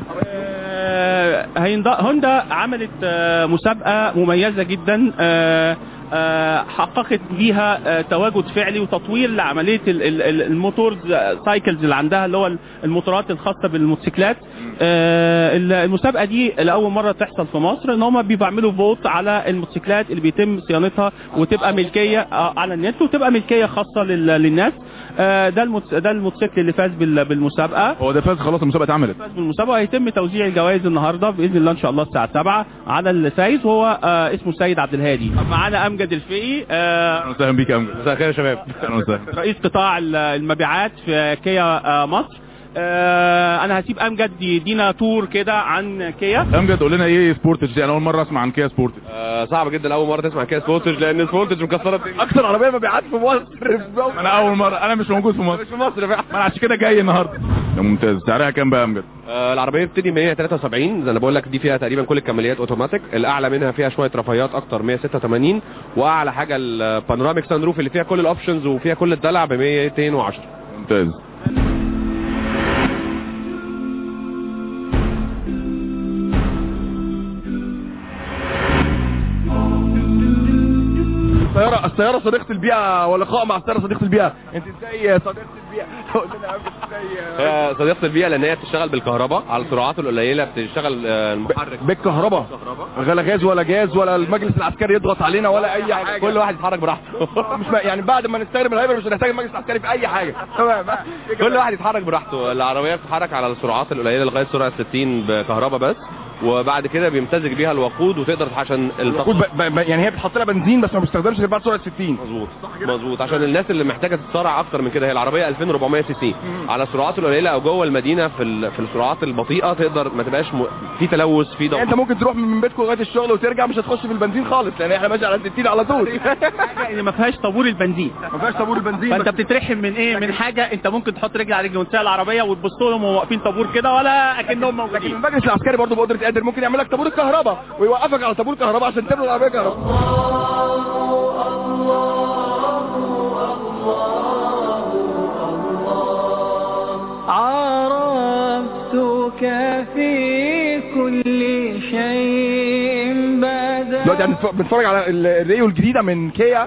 آه، هيندا- هوندا عملت آه، مسابقه مميزه جدا آه، آه، حققت بيها آه، تواجد فعلي وتطوير لعمليه ال- ال- ال- الموتورز آه، سايكلز اللي عندها اللي هو الموتورات الخاصه بالموتوسيكلات آه، ال- المسابقه دي لاول مره تحصل في مصر ان هم بيعملوا فوت على الموتوسيكلات اللي بيتم صيانتها وتبقى ملكيه آه، على النت وتبقى ملكيه خاصه لل- للناس آه، ده الموت- ده الموتوسيكل اللي فاز بال- بالمسابقه هو ده فاز خلاص المسابقه اتعملت فاز بالمسابقه هيتم توزيع الجوائز النهارده باذن الله ان شاء الله الساعه 7 على الفايز وهو آه اسمه سيد عبد الهادي معانا امجد الفقي آه اهلا وسهلا بيك يا امجد مساء الخير يا شباب اهلا وسهلا رئيس قطاع ال- المبيعات في كيا آه مصر آه انا هسيب امجد يدينا تور كده عن كيا امجد قول لنا ايه سبورتج دي انا اول مره اسمع عن كيا سبورتج آه، صعب جدا اول مره تسمع كده سبورتج لان سبورتج مكسره الدنيا. اكتر عربيه مبيعات في مصر انا اول مره انا مش موجود في مصر في مصر فعلا ما انا عشان كده جاي النهارده ده ممتاز سعرها كام بقى يا امجد آه، العربيه بتبتدي 173 زي انا بقول لك دي فيها تقريبا كل الكماليات اوتوماتيك الاعلى منها فيها شويه رفاهيات اكتر 186 واعلى حاجه البانوراميك سان روف اللي فيها كل الاوبشنز وفيها كل الدلع ب 210 ممتاز السياره السياره صديقه البيئه ولقاء مع السياره صديقه البيئه انت ازاي صديقه البيئه قول لنا يا عم ازاي هي صديقه البيئه لان هي بتشتغل بالكهرباء على السرعات القليله بتشتغل آه، المحرك بالكهرباء لا غاز ولا جاز ولا المجلس العسكري يضغط علينا ولا اي حاجه كل واحد يتحرك براحته مش ما- يعني بعد ما نستخدم الهايبر مش هنحتاج المجلس العسكري في اي حاجه تمام كل واحد يتحرك براحته العربيه بتتحرك على السرعات القليله لغايه سرعه 60 بكهرباء بس وبعد كده بيمتزج بيها الوقود وتقدر عشان الوقود التص... ب... ب... يعني هي بتحط لها بنزين بس ما بيستخدمش غير بعد سرعه 60 مظبوط مظبوط عشان الناس اللي محتاجه تتسارع اكتر من كده هي العربيه 2400 سي سي على السرعات القليله او جوه المدينه في ال... في السرعات البطيئه تقدر ما تبقاش م... في تلوث في يعني ضغط انت ممكن تروح من بيتكم لغايه الشغل وترجع مش هتخش في البنزين خالص لان احنا ماشي على 60 على طول حاجه ان ما فيهاش طابور البنزين ما فيهاش طابور البنزين فانت بس بتترحم من ايه من حاجه انت ممكن تحط رجل على رجل وانت سايق العربيه وتبص لهم وهم واقفين طابور كده ولا اكنهم لكن موجودين المجلس العسكري برضه بقدره قادر ممكن يعمل لك طابور الكهرباء ويوقفك على طابور الكهرباء عشان تملى العربيه كهرباء عرفتك في كل شيء يعني نتف- بنتفرج على ال- الريو الجديده من كيا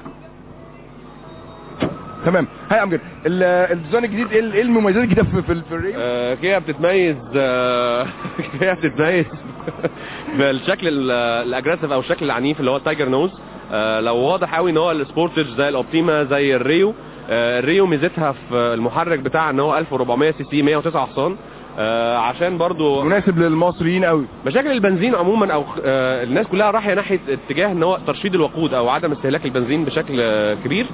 تمام هاي امجد ال- الديزاين الجديد ايه ال- إيه المميزات الجديده في, في, في الريو آه، كيا بتتميز آه، كيا بتتميز بالشكل ال- الاجريسيف او الشكل العنيف اللي هو التايجر نوز آه، لو واضح قوي ان هو السبورتج زي الاوبتيما زي الريو آه، الريو ميزتها في المحرك بتاعها ان هو 1400 سي سي 109 حصان آه، عشان برضو مناسب للمصريين قوي مشاكل البنزين عموما او آه، الناس كلها رايحه ناحيه اتجاه ان هو ترشيد الوقود او عدم استهلاك البنزين بشكل آه، كبير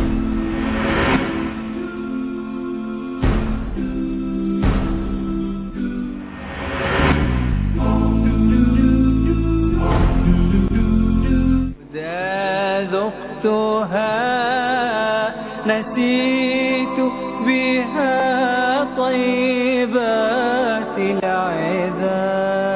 إذا ذقتها نسيت بها طيبات العذاب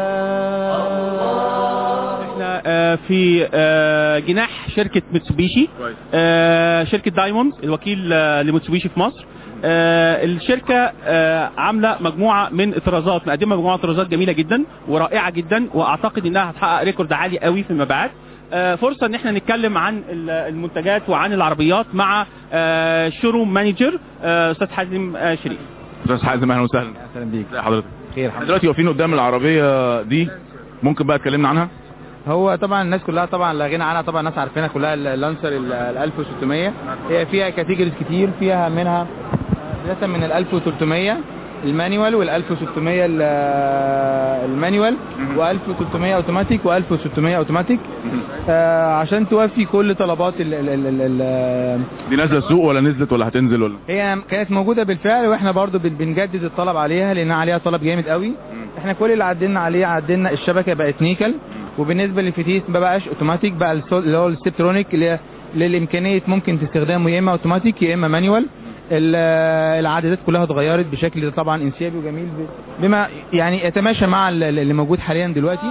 احنا آه، في آه، جناح شركه ميتسوبيشي كويس. آه، شركه دايموند الوكيل آه، لميتسوبيشي في مصر آه، الشركه آه، عامله مجموعه من اطرازات مقدمه مجموعه اطرازات جميله جدا ورائعه جدا واعتقد انها هتحقق ريكورد عالي قوي في المبيعات آه، فرصه ان احنا نتكلم عن ال- المنتجات وعن العربيات مع آه، شوروم مانجر آه، استاذ حازم آه، شريف استاذ حازم اهلا وسهلا اهلا بيك ازي حضرتك خير احنا دلوقتي واقفين قدام العربيه دي ممكن بقى تكلمنا عنها هو طبعا الناس كلها طبعا لا غنى عنها طبعا الناس عارفينها كلها اللانسر ال 1600 هي فيها كاتيجوريز كتير فيها منها بدايه من ال 1300 المانيوال وال 1600 ال- المانيوال و1300 اوتوماتيك و1600 اوتوماتيك آه عشان توفي كل طلبات ال ال ال ال ال دي نازله السوق ولا نزلت ولا هتنزل ولا هي كانت موجوده بالفعل واحنا برضو بن- بنجدد الطلب عليها لان عليها طلب جامد قوي احنا كل اللي عدلنا عليه عدلنا الشبكه بقت نيكل وبالنسبه للفتيس ما بقاش اوتوماتيك بقى السول- اللي هو السترونيك اللي هي للامكانيه ممكن استخدامه يا اما اوتوماتيك يا اما مانيوال ال- العدادات كلها اتغيرت بشكل طبعا انسيابي وجميل ب- بما يعني يتماشى مع ال- اللي موجود حاليا دلوقتي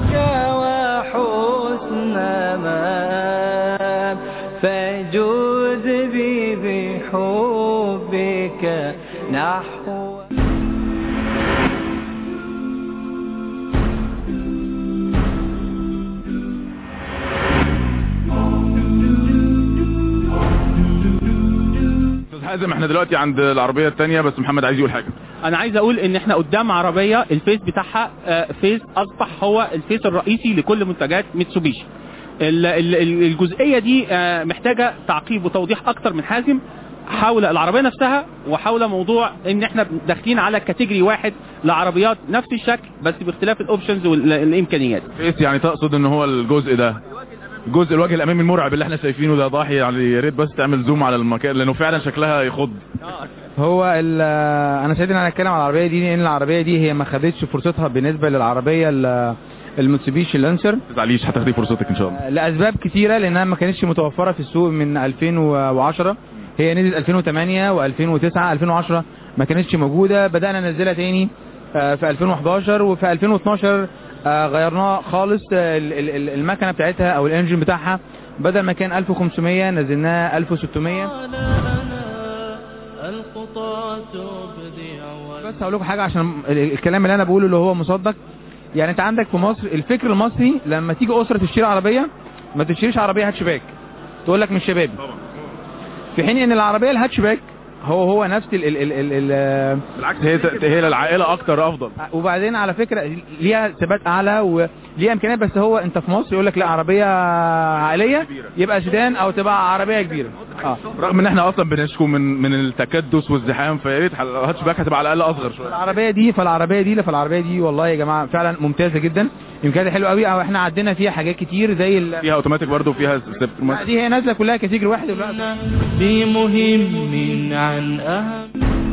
وحسن مآب فجود بي بحبك نحو استاذ حازم احنا دلوقتي عند العربيه الثانيه بس محمد عايز يقول حاجه انا عايز اقول ان احنا قدام عربيه الفيس بتاعها آه، فيس اصبح هو الفيس الرئيسي لكل منتجات ميتسوبيشي ال- ال- ال- الجزئيه دي آه، محتاجه تعقيب وتوضيح اكتر من حازم حول العربيه نفسها وحول موضوع ان احنا داخلين على كاتيجوري واحد لعربيات نفس الشكل بس باختلاف الاوبشنز والامكانيات فيس يعني تقصد ان هو الجزء ده الجزء الوجه الامامي المرعب اللي احنا شايفينه ده ضاحي يعني يا ريت بس تعمل زوم على المكان لانه فعلا شكلها يخض هو ال- انا سعيد ان انا اتكلم على العربيه دي لان العربيه دي هي ما خدتش فرصتها بالنسبه للعربيه ال- الموتسوبيشي لانسر ما تزعليش هتاخدي فرصتك ان شاء الله لاسباب كتيره لانها ما كانتش متوفره في السوق من 2010 هي نزلت 2008 و2009 2010 ما كانتش موجوده بدانا ننزلها تاني آه، في 2011 وفي 2012 آه، غيرناها خالص آه، ال- ال- ال- المكنه بتاعتها او الانجن بتاعها بدل ما كان 1500 نزلناها 1600 الخطى تبدع بس هقول لكم حاجه عشان ال- الكلام اللي انا بقوله اللي هو مصدق يعني انت عندك في مصر الفكر المصري لما تيجي اسره تشتري عربيه ما تشتريش عربيه هاتشباك تقول لك مش شبابي في حين ان العربيه الهاتشباك هو هو نفس ال ال ال ال ال بالعكس هي هي للعائله اكتر افضل وبعدين على فكره ليها ثبات اعلى وليها امكانيات بس هو انت في مصر يقول لك لا عربيه عائليه يبقى سيدان او تبقى عربيه كبيره اه رغم ان احنا اصلا بنشكو من من التكدس والزحام فيا ريت الهاتش باك هتبقى على الاقل اصغر شويه العربيه دي فالعربيه دي فالعربيه دي والله يا جماعه فعلا ممتازه جدا امكانياتها حلوه قوي او احنا عدينا فيها حاجات كتير زي ال... فيها اوتوماتيك برضه وفيها ستيب لا، دي هي نازله كلها كاتيجوري واحد دلوقتي بمهم عن أهم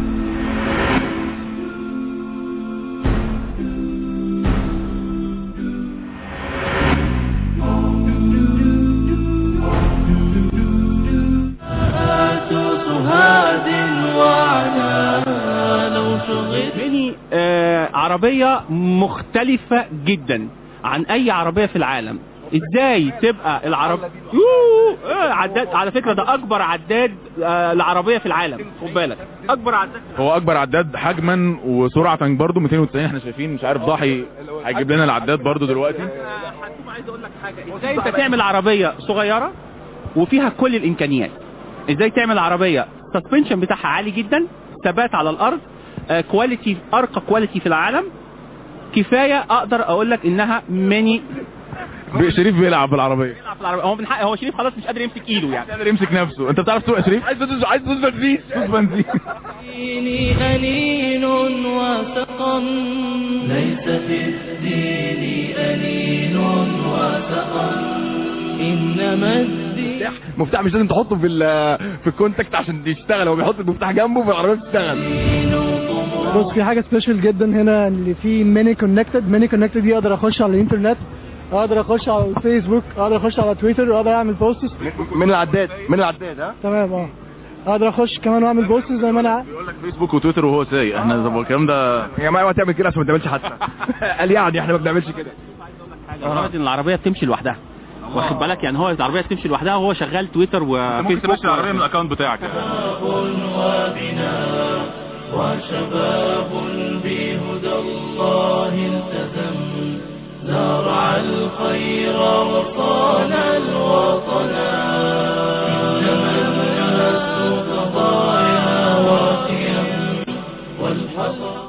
صهاد وعلى لو شغل ميني آه عربية مختلفة جدا عن أي عربية في العالم ازاي تبقى العرب يوه، آه، عداد على فكره ده اكبر عداد آه، العربيه في العالم خد بالك اكبر عداد هو اكبر عداد حجما وسرعه برضه 290 احنا شايفين مش عارف ضاحي هيجيب لنا العداد برضه دلوقتي حكوم عايز اقول لك حاجه ازاي انت تعمل عربيه صغيره وفيها كل الامكانيات ازاي تعمل عربيه السسبنشن بتاعها عالي جدا ثبات على الارض آه، كواليتي ارقى كواليتي في العالم كفايه اقدر اقول لك انها ميني شريف بيلعب بالعربيه في العربيه هو من حق هو شريف خلاص مش قادر يمسك ايده يعني قادر يمسك نفسه انت بتعرف تسوق يا شريف عايز تدوس عايز تدوس بنزين دوس بنزين ديني أنين وسقم ليس في الدين أنين وسقم إنما الدين مفتاح مفتاح مش لازم تحطه في ال- في الكونتاكت عشان يشتغل هو بيحط المفتاح جنبه والعربيه بتشتغل بص في حاجه سبيشال جدا هنا اللي في ميني كونكتد ميني كونكتد دي اقدر اخش على الانترنت اقدر اخش على الفيسبوك اقدر اخش على تويتر اقدر اعمل بوستس من العداد من العداد ها تمام اه اقدر اخش كمان واعمل بوستس زي ما انا بيقول لك فيسبوك وتويتر وهو سايق احنا طب الكلام ده يا جماعه اوعى تعمل كده عشان ما تعملش حادثه قال يعني احنا ما بنعملش كده حاجه لدرجه ان العربيه بتمشي لوحدها واخد بالك يعني هو العربيه بتمشي لوحدها وهو شغال تويتر ممكن وفيسبوك تمشي العربيه من الاكونت بتاعك وبنا وشباب بهدى الله التزم زرع الخير وصان الوطنا إنما الناس قضايا وقيم والحصى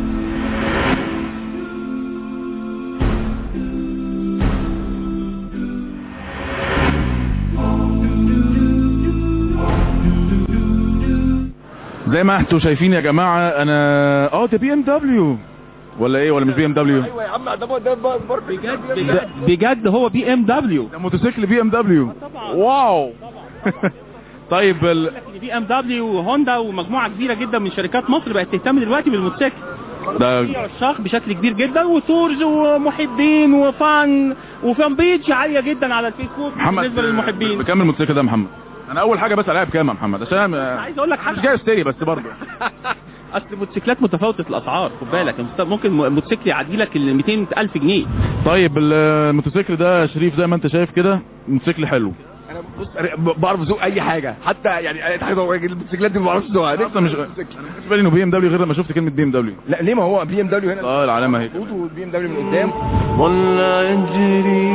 زي ما انتوا شايفين يا جماعه انا اه ده بي ام دبليو ولا ايه ولا مش بي ام دبليو ايوه يا عم ده ده برضه بجد بجد هو بي ام دبليو ده موتوسيكل بي ام دبليو واو طيب ال... بي ام دبليو وهوندا ومجموعه كبيره جدا من شركات مصر بقت تهتم دلوقتي بالموتوسيكل ده في عشاق بشكل كبير جدا وتورز ومحبين وفان وفان بيج عاليه جدا على الفيسبوك محمد بالنسبه للمحبين بكام الموتوسيكل ده يا محمد انا اول حاجه بسال عليها بكام يا محمد عشان عايز اقول لك مش حاجه جاي اشتري بس برضه اصل الموتوسيكلات متفاوته الاسعار خد بالك ممكن موتوسيكل يعدي لك ال 200000 جنيه طيب الموتوسيكل ده يا شريف زي ما انت شايف كده موتوسيكل حلو انا بص أنا بعرف اسوق اي حاجه حتى يعني اي حاجه الموتوسيكلات دي ما بعرفش اسوقها لسه مش انا ما خدتش بالي انه بي ام دبليو غير لما شفت كلمه بي ام دبليو لا ليه ما هو بي ام دبليو هنا اه العلامه اهي وبي ام دبليو من قدام ظل يجري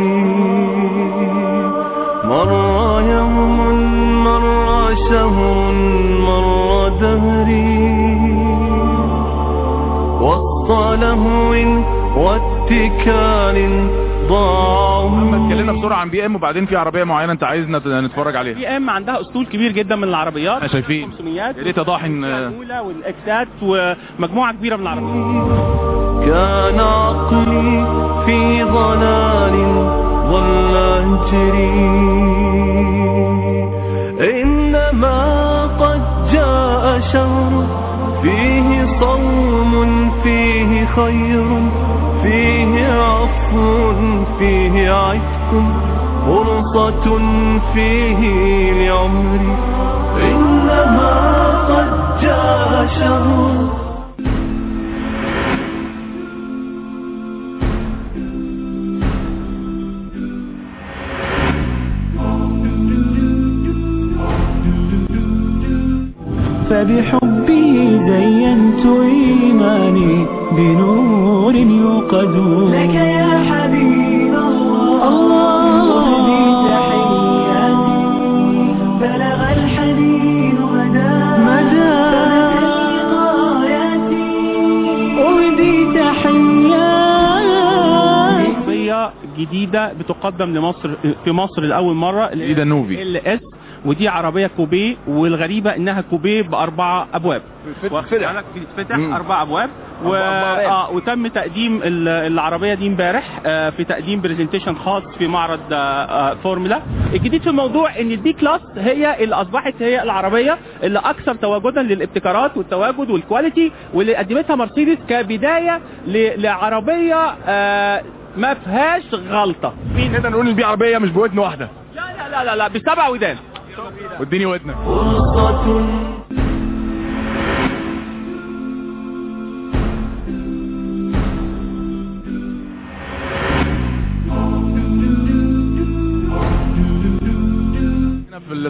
مر يوم مر شهر مر دهري وسط لهو واتكال ضاع محمد اتكلمنا بسرعه عن بي ام وبعدين في عربيه معينه انت عايزنا نتفرج عليها بي ام عندها اسطول كبير جدا من العربيات احنا شايفين 500 يا ريت اضاحن الاولى والاكسات ومجموعه كبيره من العربيات كان عقلي في ضلال ظل يجري إنما قد جاء شهر فيه صوم فيه خير فيه عفو فيه عتق فرصة فيه لعمري إنما قد جاء شهر فبحبه زينت إيماني بنور يوقد لك يا حبيب الله الله تحياتي بلغ الحنين مدى مدى غاياتي أهدي تحياتي عربيه جديده بتقدم لمصر في مصر لاول مره ايه ده نوفي ال اس ودي عربيه كوبيه والغريبه انها كوبيه باربع ابواب بتتفتح. واخد بالك؟ بتتفتح مم. اربع ابواب و... أربع أبواب. آه وتم تقديم ال- العربيه دي امبارح آه في تقديم برزنتيشن خاص في معرض آه آه فورمولا الجديد في الموضوع ان الدي كلاس هي اللي اصبحت هي العربيه اللي اكثر تواجدا للابتكارات والتواجد والكواليتي واللي قدمتها مرسيدس كبدايه ل... لعربيه آه ما فيهاش غلطه مين نقدر نقول ان دي عربيه مش بودن واحده لا لا لا لا, لا بسبع ودان واديني ودنك فرصة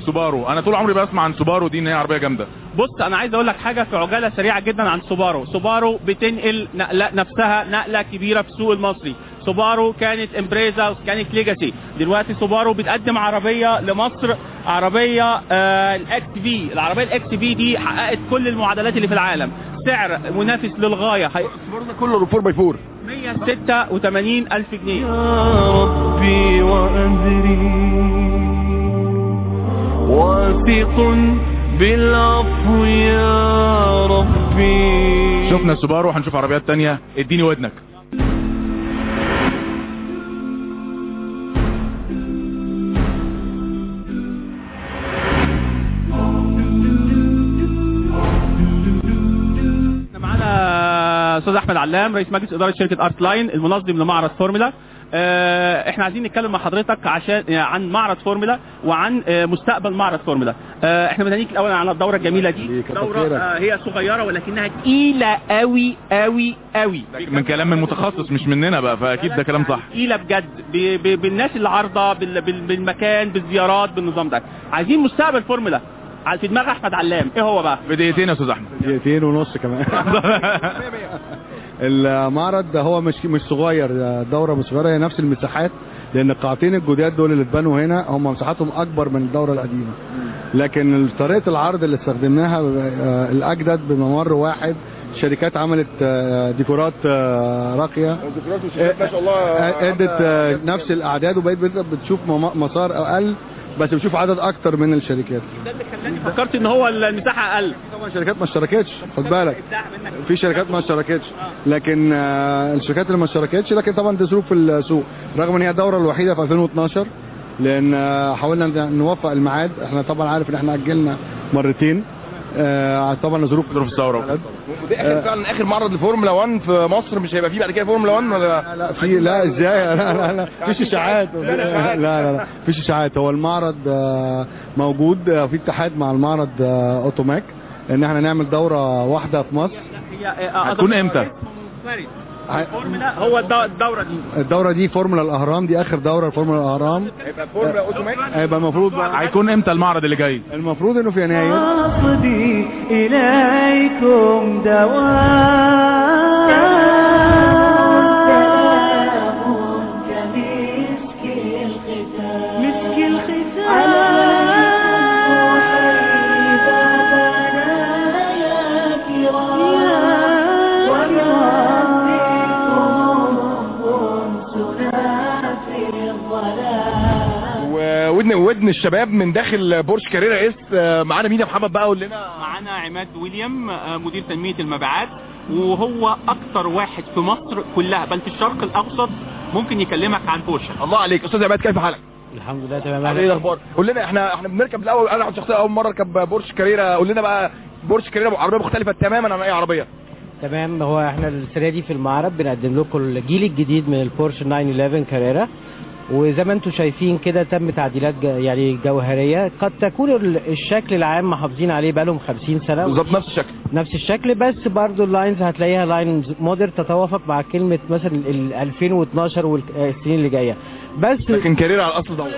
سوبارو انا طول عمري بسمع عن سوبارو دي ان هي عربيه جامده بص انا عايز اقول لك حاجه في عجاله سريعه جدا عن سوبارو سوبارو بتنقل نقلة نفسها نقله كبيره في السوق المصري سوبارو كانت امبريزا وكانت ليجاسي دلوقتي سوبارو بتقدم عربيه لمصر عربيه آه الاكس في العربيه الاكس في دي حققت كل المعادلات اللي في العالم سعر منافس للغايه هي- سوبارو ده كله 4 باي 4 186 الف جنيه يا ربي وأدري واثق بالعفو يا ربي شفنا سوبارو هنشوف عربيات تانية اديني ودنك احنا معانا استاذ احمد علام رئيس مجلس اداره شركه ارت لاين المنظم لمعرض فورمولا آه، احنا عايزين نتكلم مع حضرتك عشان يعني عن معرض فورمولا وعن آه، مستقبل معرض فورمولا آه، احنا بنهنيك الاول على الدوره الجميله دي دوره آه، هي صغيره ولكنها تقيله قوي قوي قوي من كلام المتخصص مش مننا بقى فاكيد ده كلام صح تقيله بجد ب- ب- بالناس اللي عارضه بال- بال- بالمكان بالزيارات بالنظام ده عايزين مستقبل فورمولا على- في دماغ احمد علام ايه هو بقى بدقيقتين يا استاذ احمد دقيقتين ونص كمان المعرض ده هو مش مش صغير ده دورة مش صغيرة هي نفس المساحات لأن القاعتين الجداد دول اللي اتبنوا هنا هم مساحتهم أكبر من الدورة القديمة لكن طريقة العرض اللي استخدمناها آه، الأجدد بممر واحد شركات عملت آه، ديكورات آه، راقية ما شاء الله آه، ادت آه، نفس الأعداد وبقيت بت- بتشوف مم- مسار أقل بس بتشوف عدد أكتر من الشركات فكرت ان هو المساحه اقل طبعا شركات ما اشتركتش خد بالك في شركات ما اشتركتش لكن آه، الشركات اللي ما اشتركتش لكن طبعا دي ظروف السوق رغم ان هي الدوره الوحيده في 2012 لان آه، حاولنا ن- نوفق الميعاد احنا طبعا عارف ان احنا اجلنا مرتين آه، طبعا ظروف ظروف الثوره ودي اخر فعلا اخر معرض لفورمولا 1 في مصر مش هيبقى فيه بعد كده فورمولا 1 ولا لا في لا ازاي لا لا لا فيش اشاعات لا لا لا فيش اشاعات هو المعرض آه، موجود آه، في اتحاد مع المعرض آه، اوتوماك ان احنا نعمل دوره واحده في مصر هي آه، هتكون امتى؟ منفرد. الفورمولا هو الدو- الدوره دي الدوره دي فورمولا الاهرام دي اخر دوره لفورمولا الاهرام هيبقى فورمولا اوتوماك هيبقى المفروض بقى هيكون امتى المعرض اللي جاي المفروض انه في يناير قصدي إليكم دوام كمسك الختام مسك الختام عليكم حبيبتنا يا كرام وبربكم أنسنا في الظلام وودن ودن الشباب من داخل بورش كاريرا اس آه، معانا مين يا محمد بقى قول لنا معانا عماد ويليام آه، مدير تنميه المبيعات وهو اكتر واحد في مصر كلها بل في الشرق الاوسط ممكن يكلمك عن بورشه الله عليك استاذ عماد كيف حالك الحمد لله تمام ايه الاخبار قول لنا احنا احنا بنركب الاول انا شخصيا اول مره اركب بورش كاريرا قول لنا بقى بورش كاريرا عربيه مختلفه تماما عن اي عربيه تمام هو احنا السنه دي في المعرض بنقدم لكم الجيل الجديد من البورش 911 كاريرا وزي ما انتم شايفين كده تم تعديلات ج- يعني جوهريه قد تكون ال- الشكل العام محافظين عليه بقالهم 50 سنه بالظبط نفس الشكل نفس الشكل بس برضو اللاينز هتلاقيها لاينز مودر تتوافق مع كلمه مثلا ال 2012 والسنين اللي جايه بس لكن كاريرا على الاصل دوت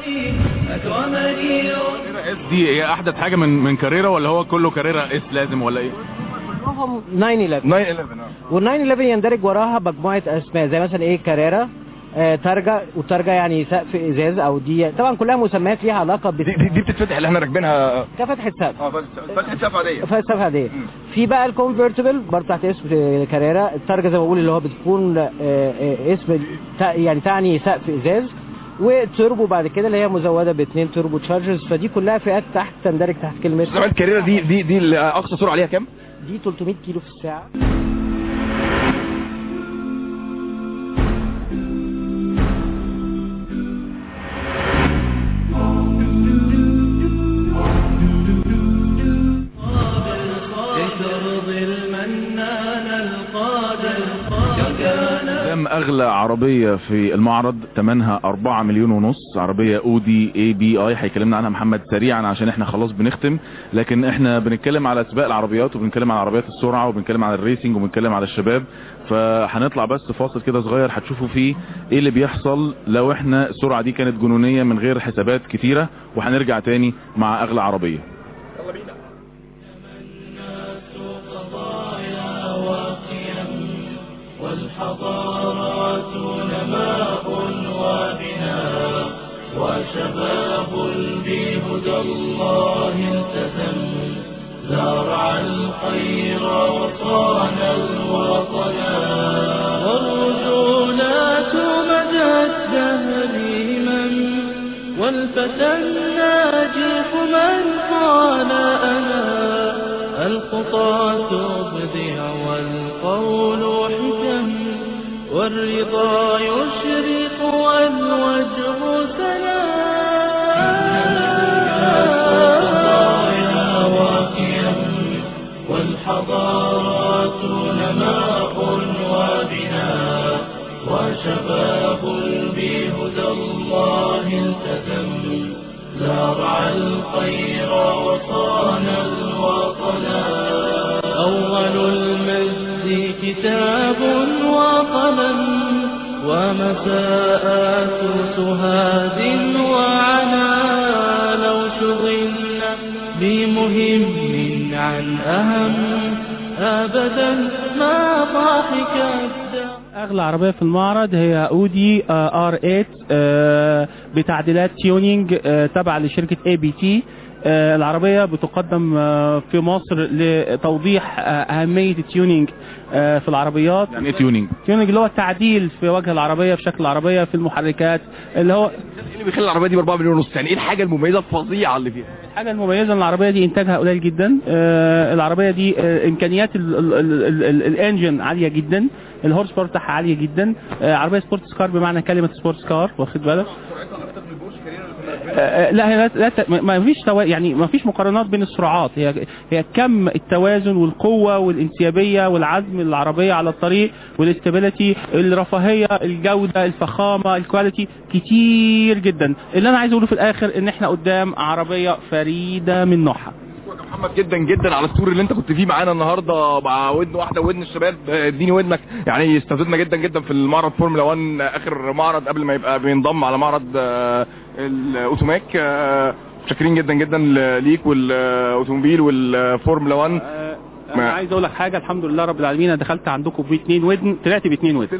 اس دي هي احدث حاجه من من كاريرا ولا هو كله كاريرا اس لازم ولا ايه 911 911 وال 911 يندرج وراها مجموعه اسماء زي مثلا ايه كاريرا آه ترجع وترجع يعني سقف ازاز او دي طبعا كلها مسميات ليها علاقه دي, دي, دي بتتفتح اللي احنا راكبينها كفتحه سقف اه فتحه سقف عاديه فلسفه عاديه في بقى الكونفرتبل برضه تحت اسم كاريرا الترجة زي ما بقول اللي هو بتكون آه، آه، اسم تع- يعني تعني سقف ازاز وتوربو بعد كده اللي هي مزوده باثنين توربو تشارجرز فدي كلها فئات تحت تندرج تحت كلمه زمان كاريرا دي دي دي اللي اقصى سرعه عليها كام؟ دي 300 كيلو في الساعه ترضي المنان القادر كان قدام اغلى عربيه في المعرض ثمنها 4 مليون ونص عربيه اودي اي بي اي هيكلمنا عنها محمد سريعا عشان احنا خلاص بنختم لكن احنا بنتكلم على سباق العربيات وبنتكلم على عربيات السرعه وبنتكلم على الريسنج وبنتكلم على الشباب فهنطلع بس فاصل كده صغير هتشوفوا فيه ايه اللي بيحصل لو احنا السرعه دي كانت جنونيه من غير حسابات كتيره وهنرجع تاني مع اغلى عربيه والحضارات نماء وبناء وشباب بهدى الله التزم زرع الخير وصان الوطنا والرجولات مدى الدهر همم والفتى الناجح من قال أنا الخطى تبدع والقول حكم والرضا يشرق والوجه سلام وقيم والحضارات نماء وبناء وشباب بهدى الله التزم زرع الخير وصان الوطنا أول المجد كتاب وقلم ومساءات سهاد وعنا لو شغلنا بمهم عن أهم أبدا ما ضحكت اغلى عربيه في المعرض هي اودي ار 8 بتعديلات تيونينج آه، تابعه لشركه اي بي تي العربيه بتقدم آه، في مصر لتوضيح آه، اهميه التيونينج آه، في العربيات يعني ايه تيونينج تيونينج اللي هو التعديل في وجه العربيه في شكل العربيه في المحركات اللي هو ايه اللي بيخلي العربيه دي ب 4 مليون ونص يعني ايه الحاجه المميزه الفظيعه اللي فيها الحاجه المميزه ان العربيه دي انتاجها قليل جدا آه، العربيه دي آه، امكانيات ال- ال- ال- ال- الانجن عاليه جدا الهورس باور بتاعها عاليه جدا آه، عربيه سبورتس كار بمعنى كلمه سبورتس كار واخد بالك آه، لا هي لا, لا ت- ما- ما فيش توا... يعني ما فيش مقارنات بين السرعات هي هي كم التوازن والقوه والانسيابيه والعزم العربيه على الطريق والاستابيليتي الرفاهيه الجوده الفخامه الكواليتي كتير جدا اللي انا عايز اقوله في الاخر ان احنا قدام عربيه فريده من نوعها محمد جدا جدا على التور اللي انت كنت فيه معانا النهارده مع ودن واحده ودن الشباب آه، اديني ودنك يعني استفدنا جدا جدا في المعرض فورمولا 1 اخر معرض قبل ما يبقى بينضم على معرض آه، الاوتوماك آه، شاكرين جدا جدا ليك والاوتوموبيل والفورمولا 1 انا عايز اقول لك حاجه الحمد لله رب العالمين انا دخلت عندكم باثنين ودن طلعت باثنين ودن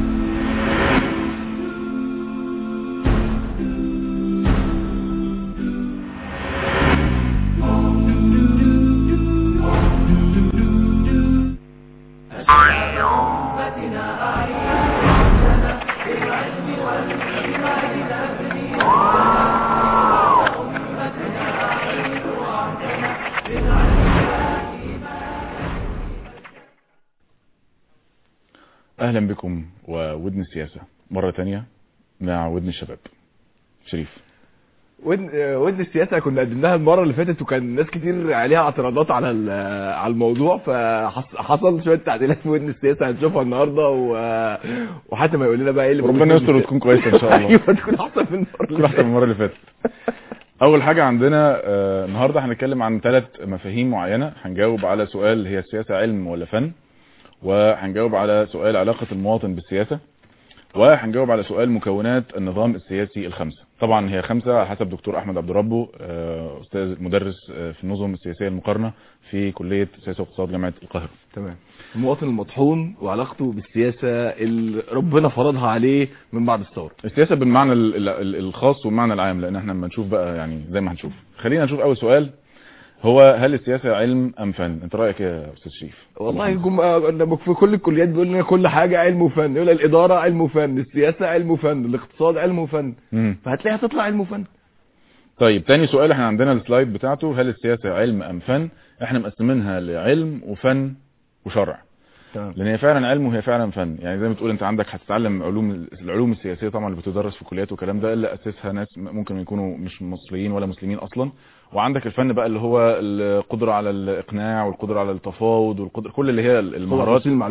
اهلا بكم وودن السياسه مره تانية مع ودن الشباب شريف ودن آه، ودن السياسه كنا قدمناها المره اللي فاتت وكان ناس كتير عليها اعتراضات على ال- على الموضوع فحصل شويه تعديلات في ودن السياسه هنشوفها النهارده و- وحاتم هيقول لنا بقى ايه اللي موجود ربنا في يستر ودن وتكون كويسه ان شاء الله ايوه تكون احسن من المره تكون احسن من المره اللي فاتت اول حاجه عندنا آه، النهارده هنتكلم عن ثلاث مفاهيم معينه هنجاوب على سؤال هي السياسه علم ولا فن وهنجاوب على سؤال علاقه المواطن بالسياسه وهنجاوب على سؤال مكونات النظام السياسي الخمسه طبعا هي خمسه على حسب دكتور احمد عبد ربه آه، استاذ مدرس آه، في النظم السياسيه المقارنه في كليه سياسه واقتصاد جامعه القاهره تمام المواطن المطحون وعلاقته بالسياسه اللي ربنا فرضها عليه من بعد الثوره السياسه بالمعنى ال- ال- ال- الخاص والمعنى العام لان احنا لما نشوف بقى يعني زي ما هنشوف خلينا نشوف اول سؤال هو هل السياسه علم ام فن انت رايك ايه يا استاذ شريف والله جم... آه، في كل الكليات بيقول لنا كل حاجه علم وفن يقول الاداره علم وفن السياسه علم وفن الاقتصاد علم وفن مم. فهتلاقيها تطلع علم وفن طيب تاني سؤال احنا عندنا السلايد بتاعته هل السياسه علم ام فن احنا مقسمينها لعلم وفن وشرع تمام لان هي فعلا علم وهي فعلا فن يعني زي ما تقول انت عندك هتتعلم علوم العلوم السياسيه طبعا اللي بتدرس في الكليات والكلام ده اللي اسسها ناس ممكن يكونوا مش مصريين ولا مسلمين اصلا وعندك الفن بقى اللي هو القدره على الاقناع والقدره على التفاوض والقدره كل اللي هي المهارات توصيل المعلومه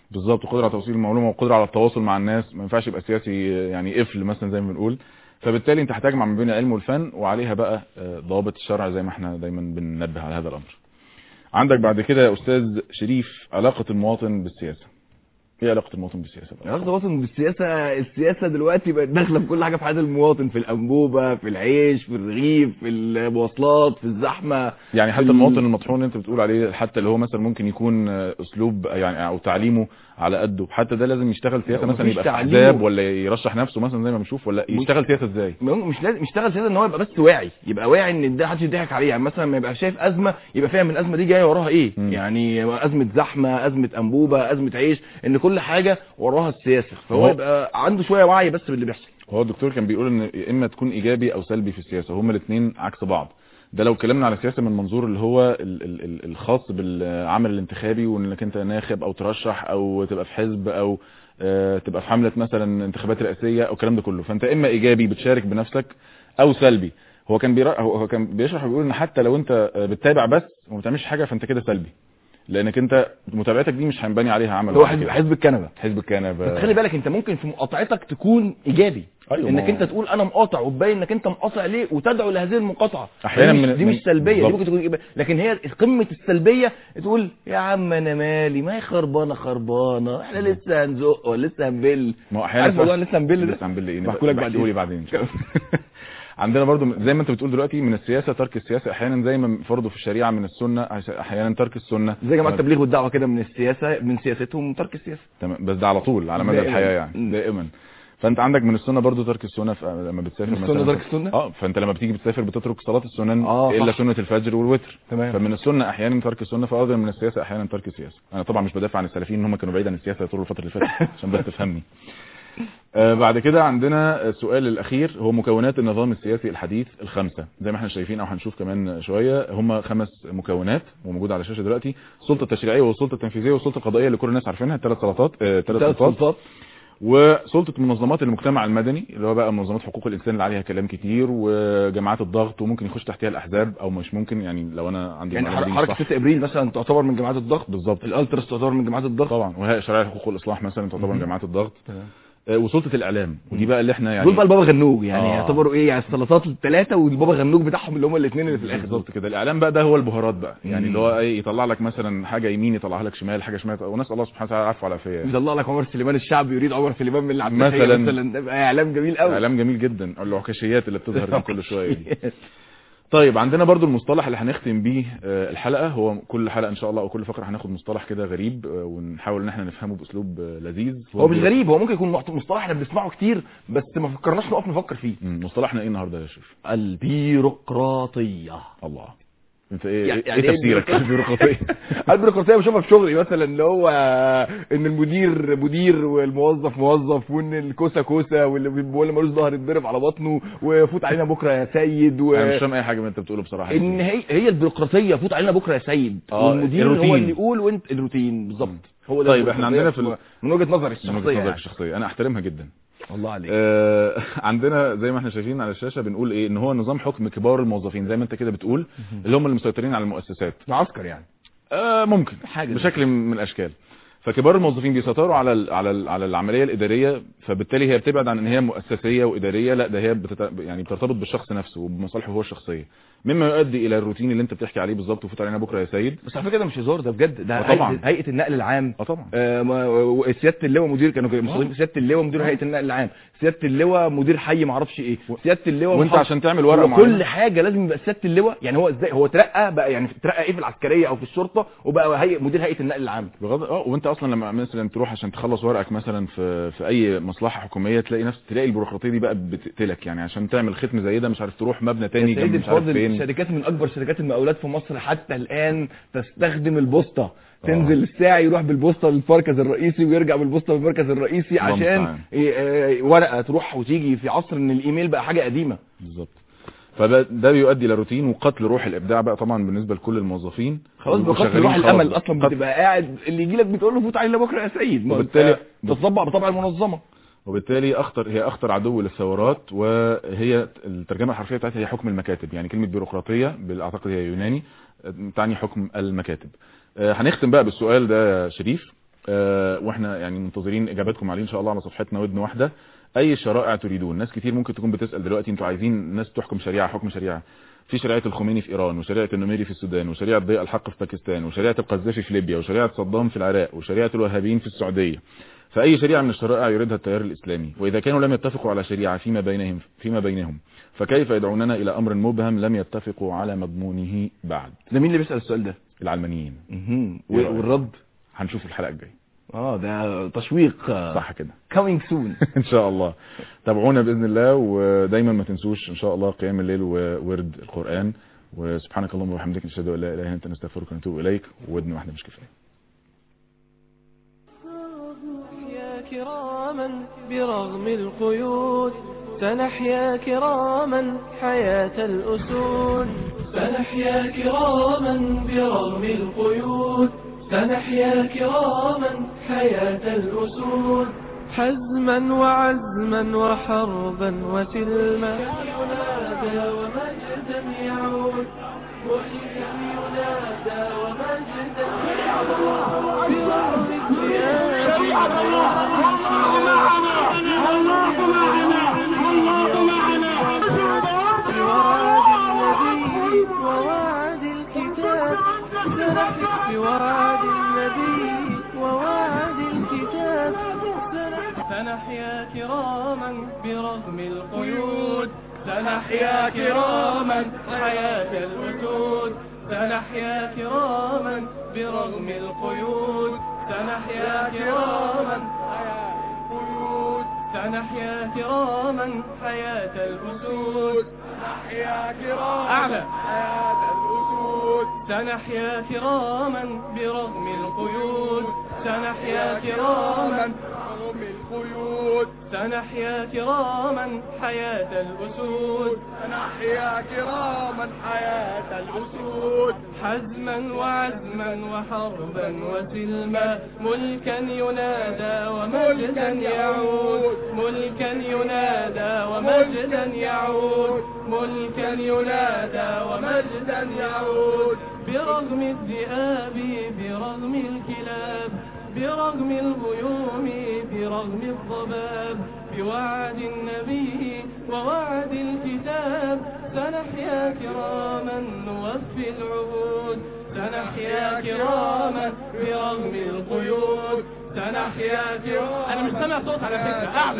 بالظبط وقدره على توصيل المعلومه وقدره على التواصل مع الناس ما ينفعش يبقى سياسي يعني قفل مثلا زي ما بنقول فبالتالي انت هتجمع ما بين العلم والفن وعليها بقى آه، ضوابط الشرع زي ما احنا دايما بننبه على هذا الامر عندك بعد كده يا استاذ شريف علاقه المواطن بالسياسه ايه علاقه المواطن بالسياسه بقى؟ علاقة المواطن بالسياسة السياسة دلوقتي بقت داخلة في كل حاجة في حياة المواطن في الأنبوبة في العيش في الرغيف في المواصلات في الزحمة يعني حتى ال- المواطن المطحون اللي انت بتقول عليه حتى اللي هو مثلا ممكن يكون آه، اسلوب يعني او تعليمه على قده حتى ده لازم يشتغل سياسه لا، مثلا مفيش يبقى في تعليمه. احزاب ولا يرشح نفسه مثلا زي ما بنشوف ولا يشتغل سياسه ازاي مش لازم يشتغل سياسة ان هو يبقى بس واعي يبقى واعي ان ده محدش يضحك عليه يعني مثلا ما يبقى شايف ازمه يبقى فاهم الازمه دي جايه وراها ايه مم. يعني ازمه زحمه ازمه انبوبه ازمه عيش ان كل حاجه وراها السياسه فهو هو- يبقى عنده شويه وعي بس باللي بيحصل هو الدكتور كان بيقول ان يا اما تكون ايجابي او سلبي في السياسه وهما الاثنين عكس بعض ده لو اتكلمنا على السياسه من منظور اللي هو ال- ال- ال- الخاص بالعمل الانتخابي وانك انت ناخب او ترشح او تبقى في حزب او آه، تبقى في حمله مثلا انتخابات رئاسيه او الكلام ده كله فانت اما ايجابي بتشارك بنفسك او سلبي هو كان بيرا... هو هو كان بيشرح وبيقول ان حتى لو انت آه، بتتابع بس وما بتعملش حاجه فانت كده سلبي لانك انت متابعتك دي مش هينبني عليها عمل هو بعد حزب كده. حزب الكنبه حزب الكنبه بس خلي بالك انت ممكن في مقاطعتك تكون ايجابي أيوة، انك ما- انت تقول انا مقاطع وتبين انك انت مقاطع ليه وتدعو لهذه المقاطعه أحياناً دي مش, من- دي من- مش سلبيه دي بالظبط. ممكن تكون إيجابية. لكن هي قمه السلبيه تقول يا عم انا مالي ما هي خربانه خربانه احنا لسه هنزق ولا لسه هنبل ما هو احيانا عارف موضوع فعلا- لسه هنبل ده لسه هنبل ايه بحكوا لك بعدين. بعدين بعدين إن شاء الله. عندنا برضو زي ما انت بتقول دلوقتي من السياسه ترك السياسه احيانا زي ما فرضوا في الشريعه من السنه احيانا ترك السنه زي جماعه التبليغ والدعوه كده من السياسه من سياستهم ترك السياسه تمام بس ده على طول على مدى دائماً. الحياه يعني دائما فانت عندك من السنه برضو ترك السنه في لما بتسافر من السنة مثلا ترك السنة؟ اه فانت لما بتيجي بتسافر بتترك صلاه السنن آه، الا صح. سنه الفجر والوتر تمام. فمن السنه احيانا ترك السنه فايضا من السياسه احيانا ترك السياسه انا طبعا مش بدافع عن السلفيين ان هم كانوا بعيد عن السياسه طول الفتره اللي فاتت عشان بس تفهمني آه بعد كده عندنا السؤال الاخير هو مكونات النظام السياسي الحديث الخمسه زي ما احنا شايفين او هنشوف كمان شويه هم خمس مكونات وموجوده على الشاشه دلوقتي السلطه التشريعيه والسلطه التنفيذيه والسلطه القضائيه اللي كل الناس عارفينها الثلاث سلطات ثلاث ثلاث سلطات سلطات وسلطه منظمات المجتمع المدني اللي هو بقى منظمات حقوق الانسان اللي عليها كلام كتير وجماعات الضغط وممكن يخش تحتها الاحزاب او مش ممكن يعني لو انا عندي يعني المعلومة دي مش حركه صح. 6 ابريل مثلا تعتبر من جماعات الضغط بالظبط الالترس تعتبر من جماعات الضغط طبعا وهي شرائع حقوق الاصلاح مثلا تعتبر من مهم. جماعات الضغط تمام. آه، وسلطه الاعلام ودي بقى اللي احنا يعني دول بقى البابا غنوج يعني آه. يعتبروا ايه يعني السلطات الثلاثه والبابا غنوج بتاعهم اللي هم الاثنين اللي في الاخر دول. بالظبط كده الاعلام بقى ده هو البهارات بقى يعني مم. اللي هو ايه يطلع لك مثلا حاجه يمين يطلعها لك شمال حاجه شمال ونسال الله سبحانه وتعالى العفو والعافيه يعني. يطلع لك عمر سليمان الشعب يريد عمر سليمان من العباسيه مثلاً. مثلا ده بقى اعلام جميل قوي اعلام جميل جدا العكاشيات اللي بتظهر دي كل شويه دي طيب عندنا برضو المصطلح اللي هنختم بيه آه، الحلقه هو كل حلقه ان شاء الله او كل فقره هناخد مصطلح كده غريب آه، ونحاول ان احنا نفهمه باسلوب آه، لذيذ هو مش غريب هو ممكن يكون محت- مصطلح احنا بنسمعه كتير بس ما فكرناش نقف نفكر فيه مم، مصطلحنا ايه النهارده يا شريف البيروقراطيه الله انت ايه يعني- ايه, يعني إيه تفسيرك إيه البيروقراطيه البيروقراطيه بشوفها في شغلي مثلا اللي هو ان المدير مدير والموظف موظف وان الكوسه كوسه واللي بيقول ملوش ظهر يتضرب على بطنه وفوت علينا بكره يا سيد و... انا مش فاهم اي حاجه من اللي انت بتقوله بصراحه ان هي هي البيروقراطيه فوت علينا بكره يا سيد آه، والمدير هو الروتين. اللي يقول وانت الروتين بالظبط هو ده طيب احنا عندنا في ال- من وجهه نظري من الشخصيه وجهه نظرك يعني. الشخصيه انا احترمها جدا الله عليك آه عندنا زي ما احنا شايفين على الشاشه بنقول ايه ان هو نظام حكم كبار الموظفين زي ما انت كده بتقول اللي هم اللي مسيطرين على المؤسسات معسكر يعني آه ممكن حاجة بشكل من الاشكال فكبار الموظفين بيسيطروا على ال على ال على العمليه الاداريه فبالتالي هي بتبعد عن ان هي مؤسسيه واداريه لا ده هي بتت... يعني بترتبط بالشخص نفسه وبمصالحه هو الشخصيه مما يؤدي الى الروتين اللي انت بتحكي عليه بالظبط وفوت علينا بكره يا سيد بس على فكره ده مش هزار ده بجد ده آه طبعاً. هيئة- هيئه النقل العام اه طبعا آه، ما- و- سياده اللواء مدير كانوا كده مستضيفين سياده اللواء مدير هيئه النقل العام سياده اللواء مدير حي ما اعرفش ايه سياده اللواء وانت محافظ. عشان تعمل ورقه هو معينة- كل حاجه لازم يبقى سياده اللواء يعني هو ازاي هو اترقى بقى يعني اترقى ايه في العسكريه او في الشرطه وبقى هيئه مدير هيئه النقل العام بغض اه وانت اصلا لما مثلا تروح عشان تخلص ورقك مثلا في في اي مصلحه حكوميه تلاقي نفس تلاقي البيروقراطيه دي بقى بتقتلك يعني عشان تعمل ختم زي ده مش عارف تروح مبنى تاني يا جنب سيدي مش عارف الفاضل فين شركات من اكبر شركات المقاولات في مصر حتى الان تستخدم البوسطه تنزل الساعي يروح بالبوسطه للمركز الرئيسي ويرجع بالبوسطه للمركز الرئيسي الله عشان المستعان. ي- آه، ورقه تروح وتيجي في عصر ان الايميل بقى حاجه قديمه بالظبط فده بيؤدي الى روتين وقتل روح الابداع بقى طبعا بالنسبه لكل الموظفين خلاص بقى وشغالين روح خلاص. الامل اصلا قتل- بتبقى قاعد اللي يجي لك بتقول له فوت علينا بكره يا سيد ما وبالتالي- أنت تطبق بطبع المنظمه وبالتالي اخطر هي اخطر عدو للثورات وهي الترجمه الحرفيه بتاعتها هي حكم المكاتب يعني كلمه بيروقراطيه بال- اعتقد هي يوناني تعني حكم المكاتب آه، هنختم بقى بالسؤال ده يا شريف آه، واحنا يعني منتظرين اجاباتكم عليه ان شاء الله على صفحتنا ودن واحده اي شرائع تريدون ناس كتير ممكن تكون بتسال دلوقتي انتوا عايزين ناس تحكم شريعه حكم شريعه في شريعه الخميني في ايران وشريعه النميري في السودان وشريعه ضياء الحق في باكستان وشريعه القذافي في ليبيا وشريعه صدام في العراق وشريعه الوهابيين في السعوديه فأي شريعة من الشرائع يريدها التيار الإسلامي وإذا كانوا لم يتفقوا على شريعة فيما بينهم فيما بينهم فكيف يدعوننا إلى أمر مبهم لم يتفقوا على مضمونه بعد ده مين اللي بيسأل السؤال ده العلمانيين مهم. إيه رأيك؟ والرد هنشوف الحلقة الجاية اه ده تشويق صح كده coming soon ان شاء الله تابعونا باذن الله ودايما ما تنسوش ان شاء الله قيام الليل وورد القران وسبحانك اللهم وبحمدك نشهد ان لا اله الا انت نستغفرك ونتوب اليك ودن واحده مش كفايه يا كراما برغم القيود سنحيا كراما حياة الأسود سنحيا كراما برغم القيود سنحيا كراما حياة الأسود حزما وعزما وحربا وسلما ينادى ومجدا يعود ملكا ينادى ومجدا يعود برغم الثياب ووعد الكتاب سنحيا بوعد النبي ووعد الكتاب سنحيا كراما برغم القيود سنحيا كراما حياة الأسود سنحيا كراما برغم القيود سنحيا كراما حياة القيود سنحيا كراما حياة الأسود سنحيا كراما أعلى حياة الأسود سنحيا كراما برغم القيود سنحيا كراما برغم القيود سنحيا كراما حياة الأسود سنحيا كراما حياة الأسود حزما وعزما وحربا وسلما ملكا ينادى ومجدا يعود ملكا ينادى ومجدا يعود ملكا ينادى ومجدا يعود برغم الذئاب برغم الكلاب برغم الغيوم برغم الضباب بوعد النبي ووعد الكتاب سنحيا كراما نوفي العهود سنحيا كراما برغم القيود سنحيا كراما انا مش سامع صوت على فكره اعلى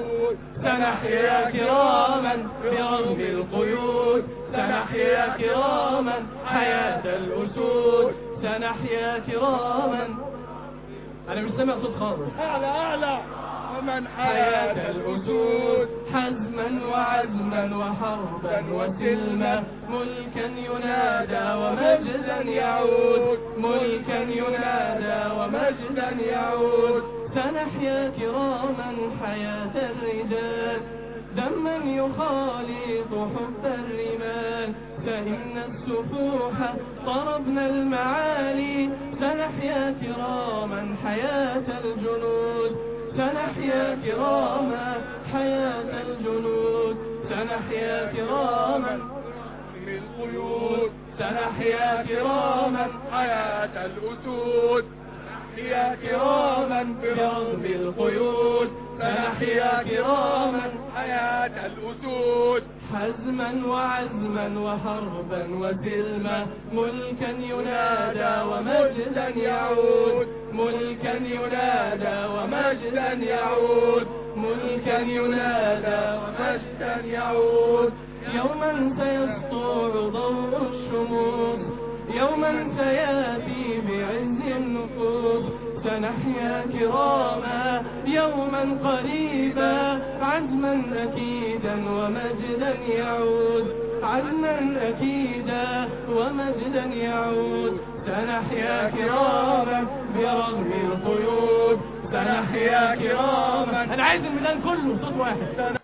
سنحيا كراما برغم القيود سنحيا كراما حياة الأسود سنحيا كراما انا مش سامع صوت خالص اعلى اعلى ومن حياة الأسود حزما وعزما وحربا وسلما ملكا ينادى ومجدا يعود ملكا ينادى ومجدا يعود سنحيا كراما حياة الرجال دما يخالط حب الرمال فإن السفوح طربنا المعالي سنحيا كراما حياة الجنود سنحيا كراما حياة الجنود سنحيا كراما من القيود سنحيا كراما حياة الأسود سنحيا كراما برغم القيود سنحيا كراما حياة الأسود حزما وعزما وحربا وسلما ملكا ينادى ومجدا يعود ملكا ينادى ومجدا يعود ملكا ينادى ومجدا يعود يوما سيسطع ضوء الشموس يوما سياتي بعز النفوس سنحيا كراما يوما قريبا عزما أكيدا ومجدا يعود عزما أكيدا ومجدا يعود سنحيا كراما برغم القيود سنحيا كراما أنا عايز الميدان كله صوت واحد